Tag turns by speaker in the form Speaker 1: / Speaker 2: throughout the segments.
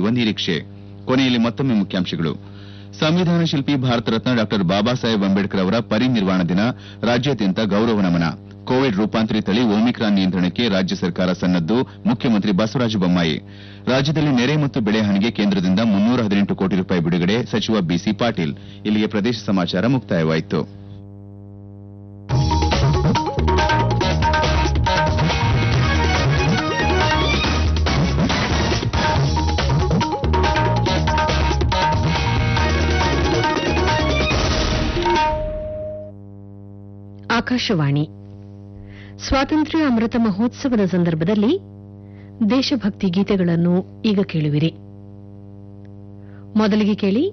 Speaker 1: ನೀಡುವ ನಿರೀಕ್ಷೆ ಕೊನೆಯಲ್ಲಿ ಮತ್ತೊಮ್ಮೆ ಮುಖ್ಯಾಂಶಗಳು ಸಂವಿಧಾನ ಶಿಲ್ಪಿ ಭಾರತ ರತ್ನ ಡಾ ಬಾಬಾ ಸಾಹೇಬ್ ಅಂಬೇಡ್ಕರ್ ಅವರ ಪರಿನಿರ್ವಾಣ ದಿನ ರಾಜ್ಯಾದ್ಯಂತ ಗೌರವ ನಮನ ಕೋವಿಡ್ ರೂಪಾಂತರಿ ತಳಿ ಒಮಿಕ್ರಾನ್ ನಿಯಂತ್ರಣಕ್ಕೆ ರಾಜ್ಯ ಸರ್ಕಾರ ಸನ್ನದ್ದು ಮುಖ್ಯಮಂತ್ರಿ ಬಸವರಾಜ ಬೊಮ್ಮಾಯಿ ರಾಜ್ಯದಲ್ಲಿ ನೆರೆ ಮತ್ತು ಬೆಳೆ ಹಾನಿಗೆ ಕೇಂದ್ರದಿಂದ ಮುನ್ನೂರ ಹದಿನೆಂಟು ಕೋಟಿ ರೂಪಾಯಿ ಬಿಡುಗಡೆ ಸಚಿವ ಬಿಸಿ ಪಾಟೀಲ್ ಇಲ್ಲಿಗೆ ಪ್ರದೇಶ ಸಮಾಚಾರ ಮುಕ್ತಾಯವಾಯಿತು
Speaker 2: ಆಕಾಶವಾಣಿ ಸ್ವಾತಂತ್ರ್ಯ ಅಮೃತ ಮಹೋತ್ಸವದ ಸಂದರ್ಭದಲ್ಲಿ ದೇಶಭಕ್ತಿ ಗೀತೆಗಳನ್ನು ಈಗ ಕೇಳುವಿರಿ ಮೊದಲಿಗೆ ಕೇಳಿ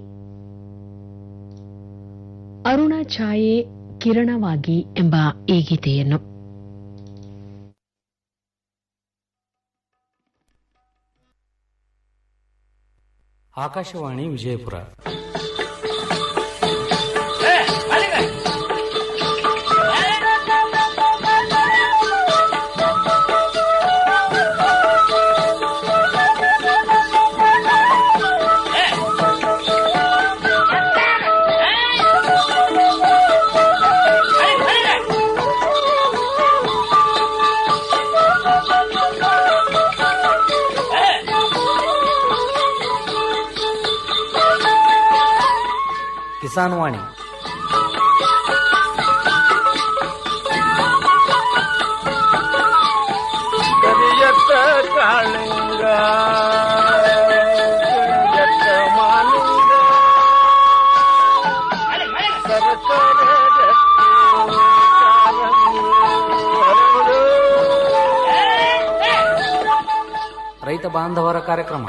Speaker 2: ಅರುಣ ಛಾಯೆ ಕಿರಣವಾಗಿ ಎಂಬ ಈ ಗೀತೆಯನ್ನು
Speaker 3: ಆಕಾಶವಾಣಿ ವಿಜಯಪುರ ಕಿಸಾನ್ ವಾಣಿ
Speaker 4: ಕರಿಯತ್ತ ಕಾಳಿಂಗ ಕರಿಯತ್ತ ಮಾಲಿಂಗ ಸರಸರ ರಕ್ತಿ ಕಾರಂಗಿ ಹರಡು.
Speaker 3: ರೈತ ಬಾಂಧವರ ಕಾರ್ಯಕ್ರಮ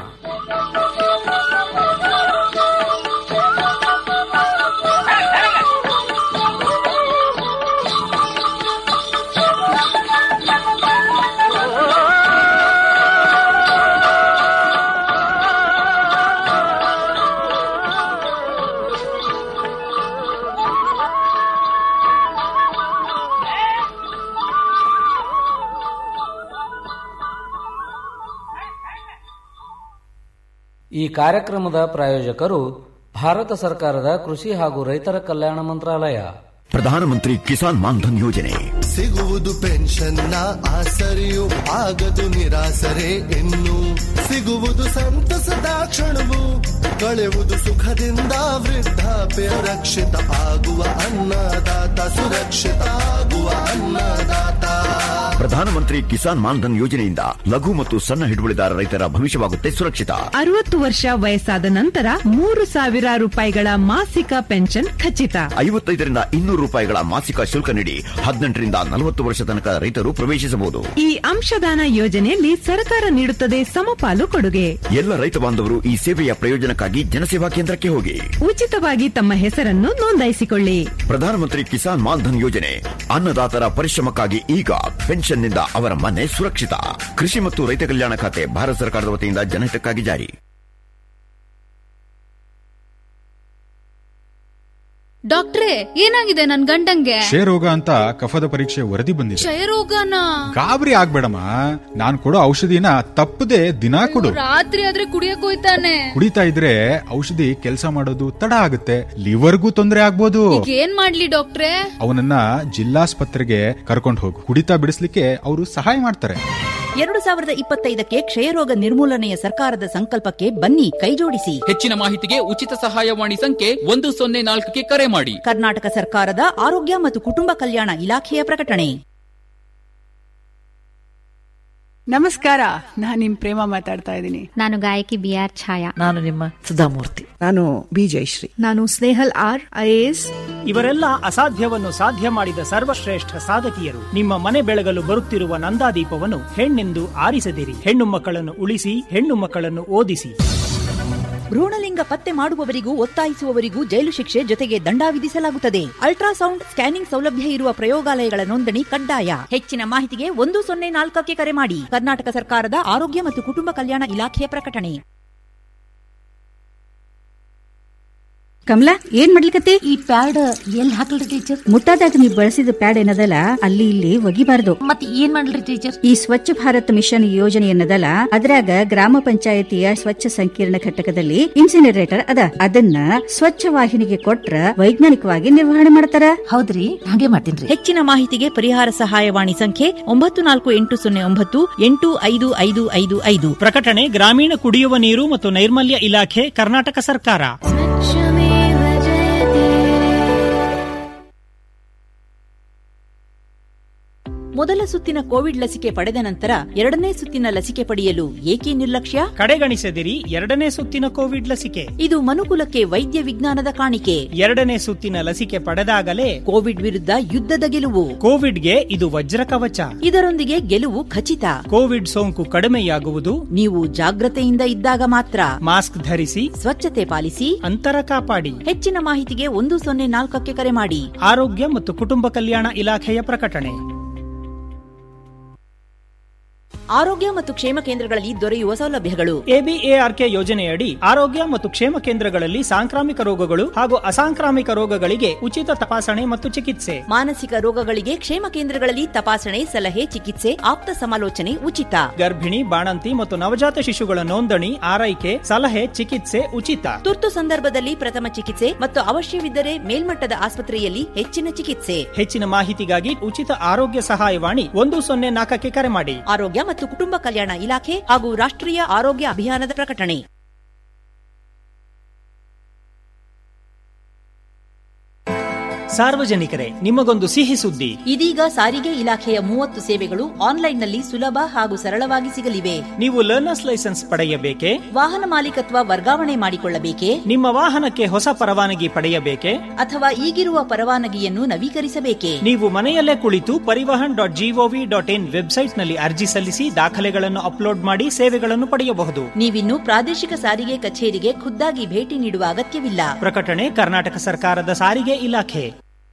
Speaker 3: ಈ ಕಾರ್ಯಕ್ರಮದ ಪ್ರಾಯೋಜಕರು ಭಾರತ ಸರ್ಕಾರದ ಕೃಷಿ ಹಾಗೂ ರೈತರ ಕಲ್ಯಾಣ ಮಂತ್ರಾಲಯ
Speaker 5: ಪ್ರಧಾನಮಂತ್ರಿ ಕಿಸಾನ್ ಮಾನ್ಧನ್ ಯೋಜನೆ
Speaker 6: ಸಿಗುವುದು ಪೆನ್ಷನ್ನ ಆಸರೆಯು ಆಗದು ನಿರಾಸರೆ ಇನ್ನು ಸಿಗುವುದು ಸಂತಸದ ಕ್ಷಣವು ಕಳೆಯುವುದು ಸುಖದಿಂದ ವೃದ್ಧಾಪ್ಯ ರಕ್ಷಿತ ಆಗುವ ಅನ್ನದಾತ ಸುರಕ್ಷಿತ ಆಗುವ ಅನ್ನದಾತ
Speaker 5: ಪ್ರಧಾನಮಂತ್ರಿ ಕಿಸಾನ್ ಮಾನ್ಧನ್ ಯೋಜನೆಯಿಂದ ಲಘು ಮತ್ತು ಸಣ್ಣ ಹಿಡುವಳಿದಾರ ರೈತರ ಭವಿಷ್ಯವಾಗುತ್ತೆ ಸುರಕ್ಷಿತ
Speaker 7: ಅರವತ್ತು ವರ್ಷ ವಯಸ್ಸಾದ ನಂತರ ಮೂರು ಸಾವಿರ ರೂಪಾಯಿಗಳ ಮಾಸಿಕ ಪೆನ್ಷನ್ ಖಚಿತ
Speaker 5: ಐವತ್ತೈದರಿಂದ ಇನ್ನೂರು ರೂಪಾಯಿಗಳ ಮಾಸಿಕ ಶುಲ್ಕ ನೀಡಿ ಹದಿನೆಂಟರಿಂದ ನಲವತ್ತು ವರ್ಷ ತನಕ ರೈತರು ಪ್ರವೇಶಿಸಬಹುದು
Speaker 7: ಈ ಅಂಶದಾನ ಯೋಜನೆಯಲ್ಲಿ ಸರ್ಕಾರ ನೀಡುತ್ತದೆ ಸಮಪಾಲು ಕೊಡುಗೆ
Speaker 5: ಎಲ್ಲ ರೈತ ಬಾಂಧವರು ಈ ಸೇವೆಯ ಪ್ರಯೋಜನಕ್ಕಾಗಿ ಜನಸೇವಾ ಕೇಂದ್ರಕ್ಕೆ ಹೋಗಿ
Speaker 7: ಉಚಿತವಾಗಿ ತಮ್ಮ ಹೆಸರನ್ನು ನೋಂದಾಯಿಸಿಕೊಳ್ಳಿ
Speaker 5: ಪ್ರಧಾನಮಂತ್ರಿ ಕಿಸಾನ್ ಮಾನ್ಧನ್ ಯೋಜನೆ ಅನ್ನದಾತರ ಪರಿಶ್ರಮಕ್ಕಾಗಿ ಈಗ ಪೆನ್ಷನ್ನಿಂದ ಅವರ ಮನೆ ಸುರಕ್ಷಿತ ಕೃಷಿ ಮತ್ತು ರೈತ ಕಲ್ಯಾಣ ಖಾತೆ ಭಾರತ ಸರ್ಕಾರದ ವತಿಯಿಂದ ಜನಹಿತಕ್ಕಾಗಿ ಜಾರಿ
Speaker 8: ಡಾಕ್ಟ್ರೇ ಏನಾಗಿದೆ ನನ್ ಗಂಡಂಗೆ
Speaker 9: ಕ್ಷಯರೋಗ ಅಂತ ಕಫದ ಪರೀಕ್ಷೆ ವರದಿ ಬಂದಿದೆ
Speaker 8: ಕ್ಷಯರೋಗನ
Speaker 9: ಗಾಬರಿ ಆಗ್ಬೇಡಮ್ಮ ನಾನ್ ಕೊಡೋ ಔಷಧಿನ ತಪ್ಪದೆ ದಿನಾ ಕೊಡು
Speaker 8: ರಾತ್ರಿ ಆದ್ರೆ ಕುಡಿಯಕ್ ಹೋಯ್ತಾನೆ
Speaker 9: ಕುಡಿತಾ ಇದ್ರೆ ಔಷಧಿ ಕೆಲಸ ಮಾಡೋದು ತಡ ಆಗುತ್ತೆ ಲಿವರ್ಗೂ ತೊಂದರೆ ಆಗ್ಬೋದು
Speaker 8: ಈಗ ಏನ್ ಮಾಡ್ಲಿ ಡಾಕ್ಟ್ರೇ
Speaker 9: ಅವನನ್ನ ಜಿಲ್ಲಾಸ್ಪತ್ರೆಗೆ ಕರ್ಕೊಂಡು ಹೋಗು ಕುಡಿತಾ ಬಿಡಿಸ್ಲಿಕ್ಕೆ ಅವರು ಸಹಾಯ ಮಾಡ್ತಾರೆ
Speaker 10: ಎರಡು ಸಾವಿರದ ಇಪ್ಪತ್ತೈದಕ್ಕೆ ಕ್ಷಯರೋಗ ನಿರ್ಮೂಲನೆಯ ಸರ್ಕಾರದ ಸಂಕಲ್ಪಕ್ಕೆ ಬನ್ನಿ ಕೈಜೋಡಿಸಿ
Speaker 11: ಹೆಚ್ಚಿನ ಮಾಹಿತಿಗೆ ಉಚಿತ ಸಹಾಯವಾಣಿ ಸಂಖ್ಯೆ ಒಂದು ಸೊನ್ನೆ ನಾಲ್ಕಕ್ಕೆ ಕರೆ ಮಾಡಿ
Speaker 10: ಕರ್ನಾಟಕ ಸರ್ಕಾರದ ಆರೋಗ್ಯ ಮತ್ತು ಕುಟುಂಬ ಕಲ್ಯಾಣ ಇಲಾಖೆಯ ಪ್ರಕಟಣೆ
Speaker 12: ನಮಸ್ಕಾರ ನಾನ್ ನಿಮ್ ಪ್ರೇಮ ಮಾತಾಡ್ತಾ ಇದ್ದೀನಿ
Speaker 13: ನಾನು ಗಾಯಕಿ ಬಿ ಆರ್ ಛಾಯಾ
Speaker 14: ನಾನು ನಿಮ್ಮ ಸುಧಾಮೂರ್ತಿ
Speaker 15: ನಾನು ಬಿ ಜಯಶ್ರೀ
Speaker 16: ನಾನು ಸ್ನೇಹಲ್ ಆರ್ ಐಎಎಸ್
Speaker 17: ಇವರೆಲ್ಲ ಅಸಾಧ್ಯವನ್ನು ಸಾಧ್ಯ ಮಾಡಿದ ಸರ್ವಶ್ರೇಷ್ಠ ಸಾಧಕಿಯರು ನಿಮ್ಮ ಮನೆ ಬೆಳಗಲು ಬರುತ್ತಿರುವ ನಂದಾದೀಪವನ್ನು ಹೆಣ್ಣೆಂದು ಆರಿಸದಿರಿ ಹೆಣ್ಣು ಮಕ್ಕಳನ್ನು ಉಳಿಸಿ ಹೆಣ್ಣು ಮಕ್ಕಳನ್ನು ಓದಿಸಿ
Speaker 10: ಭ್ರೂಣಲಿಂಗ ಪತ್ತೆ ಮಾಡುವವರಿಗೂ ಒತ್ತಾಯಿಸುವವರಿಗೂ ಜೈಲು ಶಿಕ್ಷೆ ಜೊತೆಗೆ ದಂಡ ವಿಧಿಸಲಾಗುತ್ತದೆ ಅಲ್ಟ್ರಾಸೌಂಡ್ ಸ್ಕ್ಯಾನಿಂಗ್ ಸೌಲಭ್ಯ ಇರುವ ಪ್ರಯೋಗಾಲಯಗಳ ನೋಂದಣಿ ಕಡ್ಡಾಯ ಹೆಚ್ಚಿನ ಮಾಹಿತಿಗೆ ಒಂದು ಸೊನ್ನೆ ನಾಲ್ಕಕ್ಕೆ ಕರೆ ಮಾಡಿ ಕರ್ನಾಟಕ ಸರ್ಕಾರದ ಆರೋಗ್ಯ ಮತ್ತು ಕುಟುಂಬ ಕಲ್ಯಾಣ ಇಲಾಖೆಯ ಪ್ರಕಟಣೆ
Speaker 14: ಕಮಲಾ ಏನ್ ಮಾಡ್ಲಿಕತ್ತಿ ಈ ಪ್ಯಾಡ್ ಎಲ್ಲಿ ಹಾಕಲ್ರಿ ಟೀಚರ್ ಮುಟ್ಟಾದಾಗ ನೀವು ಬಳಸಿದ ಪ್ಯಾಡ್ ಏನದಲ್ಲ ಅಲ್ಲಿ ಇಲ್ಲಿ ಒಗಿಬಾರ್ದು ಮತ್ತೆ ಏನ್ ಮಾಡ್ಲಿ ಟೀಚರ್ ಈ ಸ್ವಚ್ಛ ಭಾರತ್ ಮಿಷನ್ ಯೋಜನೆ ಏನದಲ್ಲ ಅದ್ರಾಗ ಗ್ರಾಮ ಪಂಚಾಯತಿಯ ಸ್ವಚ್ಛ ಸಂಕೀರ್ಣ ಘಟಕದಲ್ಲಿ ಇನ್ಸಿನರೇಟರ್ ಅದ ಅದನ್ನ ಸ್ವಚ್ಛ ವಾಹಿನಿಗೆ ಕೊಟ್ರ ವೈಜ್ಞಾನಿಕವಾಗಿ ನಿರ್ವಹಣೆ ಮಾಡ್ತಾರ
Speaker 10: ಹೌದ್ರಿ ಹಾಗೆ ಮಾಡ್ತೀನಿ ಹೆಚ್ಚಿನ ಮಾಹಿತಿಗೆ ಪರಿಹಾರ ಸಹಾಯವಾಣಿ ಸಂಖ್ಯೆ ಒಂಬತ್ತು ನಾಲ್ಕು ಎಂಟು ಸೊನ್ನೆ ಒಂಬತ್ತು ಎಂಟು ಐದು ಐದು ಐದು ಐದು
Speaker 17: ಪ್ರಕಟಣೆ ಗ್ರಾಮೀಣ ಕುಡಿಯುವ ನೀರು ಮತ್ತು ನೈರ್ಮಲ್ಯ ಇಲಾಖೆ ಕರ್ನಾಟಕ ಸರ್ಕಾರ
Speaker 10: ಮೊದಲ ಸುತ್ತಿನ ಕೋವಿಡ್ ಲಸಿಕೆ ಪಡೆದ ನಂತರ ಎರಡನೇ ಸುತ್ತಿನ ಲಸಿಕೆ ಪಡೆಯಲು ಏಕೆ ನಿರ್ಲಕ್ಷ್ಯ
Speaker 17: ಕಡೆಗಣಿಸದಿರಿ ಎರಡನೇ ಸುತ್ತಿನ ಕೋವಿಡ್ ಲಸಿಕೆ
Speaker 10: ಇದು ಮನುಕುಲಕ್ಕೆ ವೈದ್ಯ ವಿಜ್ಞಾನದ ಕಾಣಿಕೆ
Speaker 17: ಎರಡನೇ ಸುತ್ತಿನ ಲಸಿಕೆ ಪಡೆದಾಗಲೇ
Speaker 10: ಕೋವಿಡ್ ವಿರುದ್ಧ ಯುದ್ಧದ ಗೆಲುವು
Speaker 17: ಕೋವಿಡ್ಗೆ ಇದು ವಜ್ರ ಕವಚ
Speaker 10: ಇದರೊಂದಿಗೆ ಗೆಲುವು ಖಚಿತ
Speaker 17: ಕೋವಿಡ್ ಸೋಂಕು ಕಡಿಮೆಯಾಗುವುದು
Speaker 10: ನೀವು ಜಾಗ್ರತೆಯಿಂದ ಇದ್ದಾಗ ಮಾತ್ರ
Speaker 17: ಮಾಸ್ಕ್ ಧರಿಸಿ
Speaker 10: ಸ್ವಚ್ಛತೆ ಪಾಲಿಸಿ
Speaker 17: ಅಂತರ ಕಾಪಾಡಿ
Speaker 10: ಹೆಚ್ಚಿನ ಮಾಹಿತಿಗೆ ಒಂದು ಸೊನ್ನೆ ನಾಲ್ಕಕ್ಕೆ ಕರೆ ಮಾಡಿ
Speaker 17: ಆರೋಗ್ಯ ಮತ್ತು ಕುಟುಂಬ ಕಲ್ಯಾಣ ಇಲಾಖೆಯ ಪ್ರಕಟಣೆ
Speaker 10: ಆರೋಗ್ಯ ಮತ್ತು ಕ್ಷೇಮ ಕೇಂದ್ರಗಳಲ್ಲಿ ದೊರೆಯುವ ಸೌಲಭ್ಯಗಳು
Speaker 17: ಎಬಿಎಆರ್ಕೆ ಯೋಜನೆಯಡಿ ಆರೋಗ್ಯ ಮತ್ತು ಕ್ಷೇಮ ಕೇಂದ್ರಗಳಲ್ಲಿ ಸಾಂಕ್ರಾಮಿಕ ರೋಗಗಳು ಹಾಗೂ ಅಸಾಂಕ್ರಾಮಿಕ ರೋಗಗಳಿಗೆ ಉಚಿತ ತಪಾಸಣೆ ಮತ್ತು ಚಿಕಿತ್ಸೆ
Speaker 10: ಮಾನಸಿಕ ರೋಗಗಳಿಗೆ ಕ್ಷೇಮ ಕೇಂದ್ರಗಳಲ್ಲಿ ತಪಾಸಣೆ ಸಲಹೆ ಚಿಕಿತ್ಸೆ ಆಪ್ತ ಸಮಾಲೋಚನೆ ಉಚಿತ
Speaker 17: ಗರ್ಭಿಣಿ ಬಾಣಂತಿ ಮತ್ತು ನವಜಾತ ಶಿಶುಗಳ ನೋಂದಣಿ ಆರೈಕೆ ಸಲಹೆ ಚಿಕಿತ್ಸೆ ಉಚಿತ
Speaker 10: ತುರ್ತು ಸಂದರ್ಭದಲ್ಲಿ ಪ್ರಥಮ ಚಿಕಿತ್ಸೆ ಮತ್ತು ಅವಶ್ಯವಿದ್ದರೆ ಮೇಲ್ಮಟ್ಟದ ಆಸ್ಪತ್ರೆಯಲ್ಲಿ ಹೆಚ್ಚಿನ ಚಿಕಿತ್ಸೆ
Speaker 17: ಹೆಚ್ಚಿನ ಮಾಹಿತಿಗಾಗಿ ಉಚಿತ ಆರೋಗ್ಯ ಸಹಾಯವಾಣಿ ಒಂದು ಸೊನ್ನೆ ನಾಲ್ಕಕ್ಕೆ ಕರೆ ಮಾಡಿ
Speaker 10: ಆರೋಗ್ಯ ಮತ್ತು ಕುಟುಂಬ ಕಲ್ಯಾಣ ಇಲಾಖೆ ಹಾಗೂ ರಾಷ್ಟ್ರೀಯ ಆರೋಗ್ಯ ಅಭಿಯಾನದ ಪ್ರಕಟಣೆ
Speaker 17: ಸಾರ್ವಜನಿಕರೇ ನಿಮಗೊಂದು ಸಿಹಿ ಸುದ್ದಿ
Speaker 10: ಇದೀಗ ಸಾರಿಗೆ ಇಲಾಖೆಯ ಮೂವತ್ತು ಸೇವೆಗಳು ಆನ್ಲೈನ್ನಲ್ಲಿ ಸುಲಭ ಹಾಗೂ ಸರಳವಾಗಿ ಸಿಗಲಿವೆ
Speaker 17: ನೀವು ಲರ್ನರ್ಸ್ ಲೈಸೆನ್ಸ್ ಪಡೆಯಬೇಕೆ
Speaker 10: ವಾಹನ ಮಾಲೀಕತ್ವ ವರ್ಗಾವಣೆ ಮಾಡಿಕೊಳ್ಳಬೇಕೆ
Speaker 17: ನಿಮ್ಮ ವಾಹನಕ್ಕೆ ಹೊಸ ಪರವಾನಗಿ ಪಡೆಯಬೇಕೆ
Speaker 10: ಅಥವಾ ಈಗಿರುವ ಪರವಾನಗಿಯನ್ನು ನವೀಕರಿಸಬೇಕೆ
Speaker 17: ನೀವು ಮನೆಯಲ್ಲೇ ಕುಳಿತು Parivahan dot gov dot in ವೆಬ್ಸೈಟ್ನಲ್ಲಿ ಅರ್ಜಿ ಸಲ್ಲಿಸಿ ದಾಖಲೆಗಳನ್ನು ಅಪ್ಲೋಡ್ ಮಾಡಿ ಸೇವೆಗಳನ್ನು ಪಡೆಯಬಹುದು
Speaker 10: ನೀವಿನ್ನು ಪ್ರಾದೇಶಿಕ ಸಾರಿಗೆ ಕಚೇರಿಗೆ ಖುದ್ದಾಗಿ ಭೇಟಿ ನೀಡುವ ಅಗತ್ಯವಿಲ್ಲ
Speaker 17: ಪ್ರಕಟಣೆ ಕರ್ನಾಟಕ ಸರ್ಕಾರದ ಸಾರಿಗೆ ಇಲಾಖೆ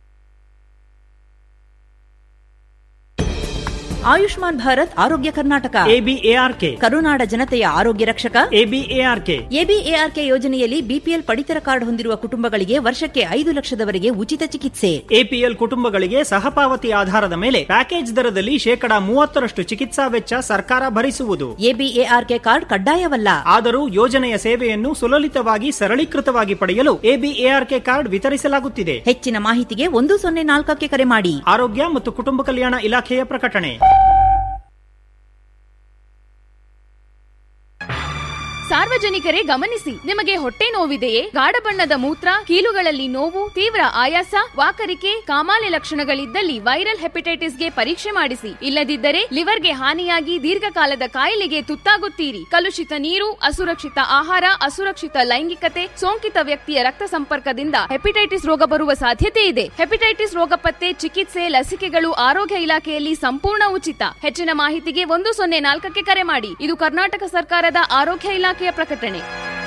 Speaker 10: ಆಯುಷ್ಮಾನ್ ಭಾರತ್ ಆರೋಗ್ಯ ಕರ್ನಾಟಕ
Speaker 17: ಎಬಿಎಆರ್ಕೆ
Speaker 10: ಕರುನಾಡ ಜನತೆಯ ಆರೋಗ್ಯ ರಕ್ಷಕ
Speaker 17: ಎಬಿಎಆರ್ಕೆ
Speaker 10: ಎಬಿಎಆರ್ಕೆ ಯೋಜನೆಯಲ್ಲಿ ಬಿಪಿಎಲ್ ಪಡಿತರ ಕಾರ್ಡ್ ಹೊಂದಿರುವ ಕುಟುಂಬಗಳಿಗೆ ವರ್ಷಕ್ಕೆ ಐದು ಲಕ್ಷದವರೆಗೆ ಉಚಿತ ಚಿಕಿತ್ಸೆ
Speaker 17: ಎಪಿಎಲ್ ಕುಟುಂಬಗಳಿಗೆ ಸಹಪಾವತಿ ಆಧಾರದ ಮೇಲೆ ಪ್ಯಾಕೇಜ್ ದರದಲ್ಲಿ ಶೇಕಡಾ ಮೂವತ್ತರಷ್ಟು ಚಿಕಿತ್ಸಾ ವೆಚ್ಚ ಸರ್ಕಾರ ಭರಿಸುವುದು
Speaker 10: ಎಬಿಎಆರ್ಕೆ ಕಾರ್ಡ್ ಕಡ್ಡಾಯವಲ್ಲ
Speaker 17: ಆದರೂ ಯೋಜನೆಯ ಸೇವೆಯನ್ನು ಸುಲಲಿತವಾಗಿ ಸರಳೀಕೃತವಾಗಿ ಪಡೆಯಲು ಎಬಿಎಆರ್ಕೆ ಕಾರ್ಡ್ ವಿತರಿಸಲಾಗುತ್ತಿದೆ
Speaker 10: ಹೆಚ್ಚಿನ ಮಾಹಿತಿಗೆ ಒಂದು ಸೊನ್ನೆ ನಾಲ್ಕಕ್ಕೆ ಕರೆ ಮಾಡಿ
Speaker 17: ಆರೋಗ್ಯ ಮತ್ತು ಕುಟುಂಬ ಕಲ್ಯಾಣ ಇಲಾಖೆಯ ಪ್ರಕಟಣೆ
Speaker 15: ಸಾರ್ವಜನಿಕರೇ ಗಮನಿಸಿ ನಿಮಗೆ ಹೊಟ್ಟೆ ನೋವಿದೆಯೇ ಗಾಢ ಬಣ್ಣದ ಮೂತ್ರ ಕೀಲುಗಳಲ್ಲಿ ನೋವು ತೀವ್ರ ಆಯಾಸ ವಾಕರಿಕೆ ಕಾಮಾಲೆ ಲಕ್ಷಣಗಳಿದ್ದಲ್ಲಿ ವೈರಲ್ ಹೆಪಟೈಟಿಸ್ಗೆ ಪರೀಕ್ಷೆ ಮಾಡಿಸಿ ಇಲ್ಲದಿದ್ದರೆ ಲಿವರ್ಗೆ ಹಾನಿಯಾಗಿ ದೀರ್ಘಕಾಲದ ಕಾಯಿಲೆಗೆ ತುತ್ತಾಗುತ್ತೀರಿ ಕಲುಷಿತ ನೀರು ಅಸುರಕ್ಷಿತ ಆಹಾರ ಅಸುರಕ್ಷಿತ ಲೈಂಗಿಕತೆ ಸೋಂಕಿತ ವ್ಯಕ್ತಿಯ ರಕ್ತ ಸಂಪರ್ಕದಿಂದ ಹೆಪಟೈಟಿಸ್ ರೋಗ ಬರುವ ಸಾಧ್ಯತೆ ಇದೆ ಹೆಪಟೈಟಿಸ್ ರೋಗ ಪತ್ತೆ ಚಿಕಿತ್ಸೆ ಲಸಿಕೆಗಳು ಆರೋಗ್ಯ ಇಲಾಖೆಯಲ್ಲಿ ಸಂಪೂರ್ಣ ಉಚಿತ ಹೆಚ್ಚಿನ ಮಾಹಿತಿಗೆ ಒಂದು ಸೊನ್ನೆ ನಾಲ್ಕಕ್ಕೆ ಕರೆ ಮಾಡಿ ಇದು ಕರ್ನಾಟಕ ಸರ್ಕಾರದ ಆರೋಗ್ಯ ಇಲಾಖೆಯ ಪ್ರಕಟಣೆ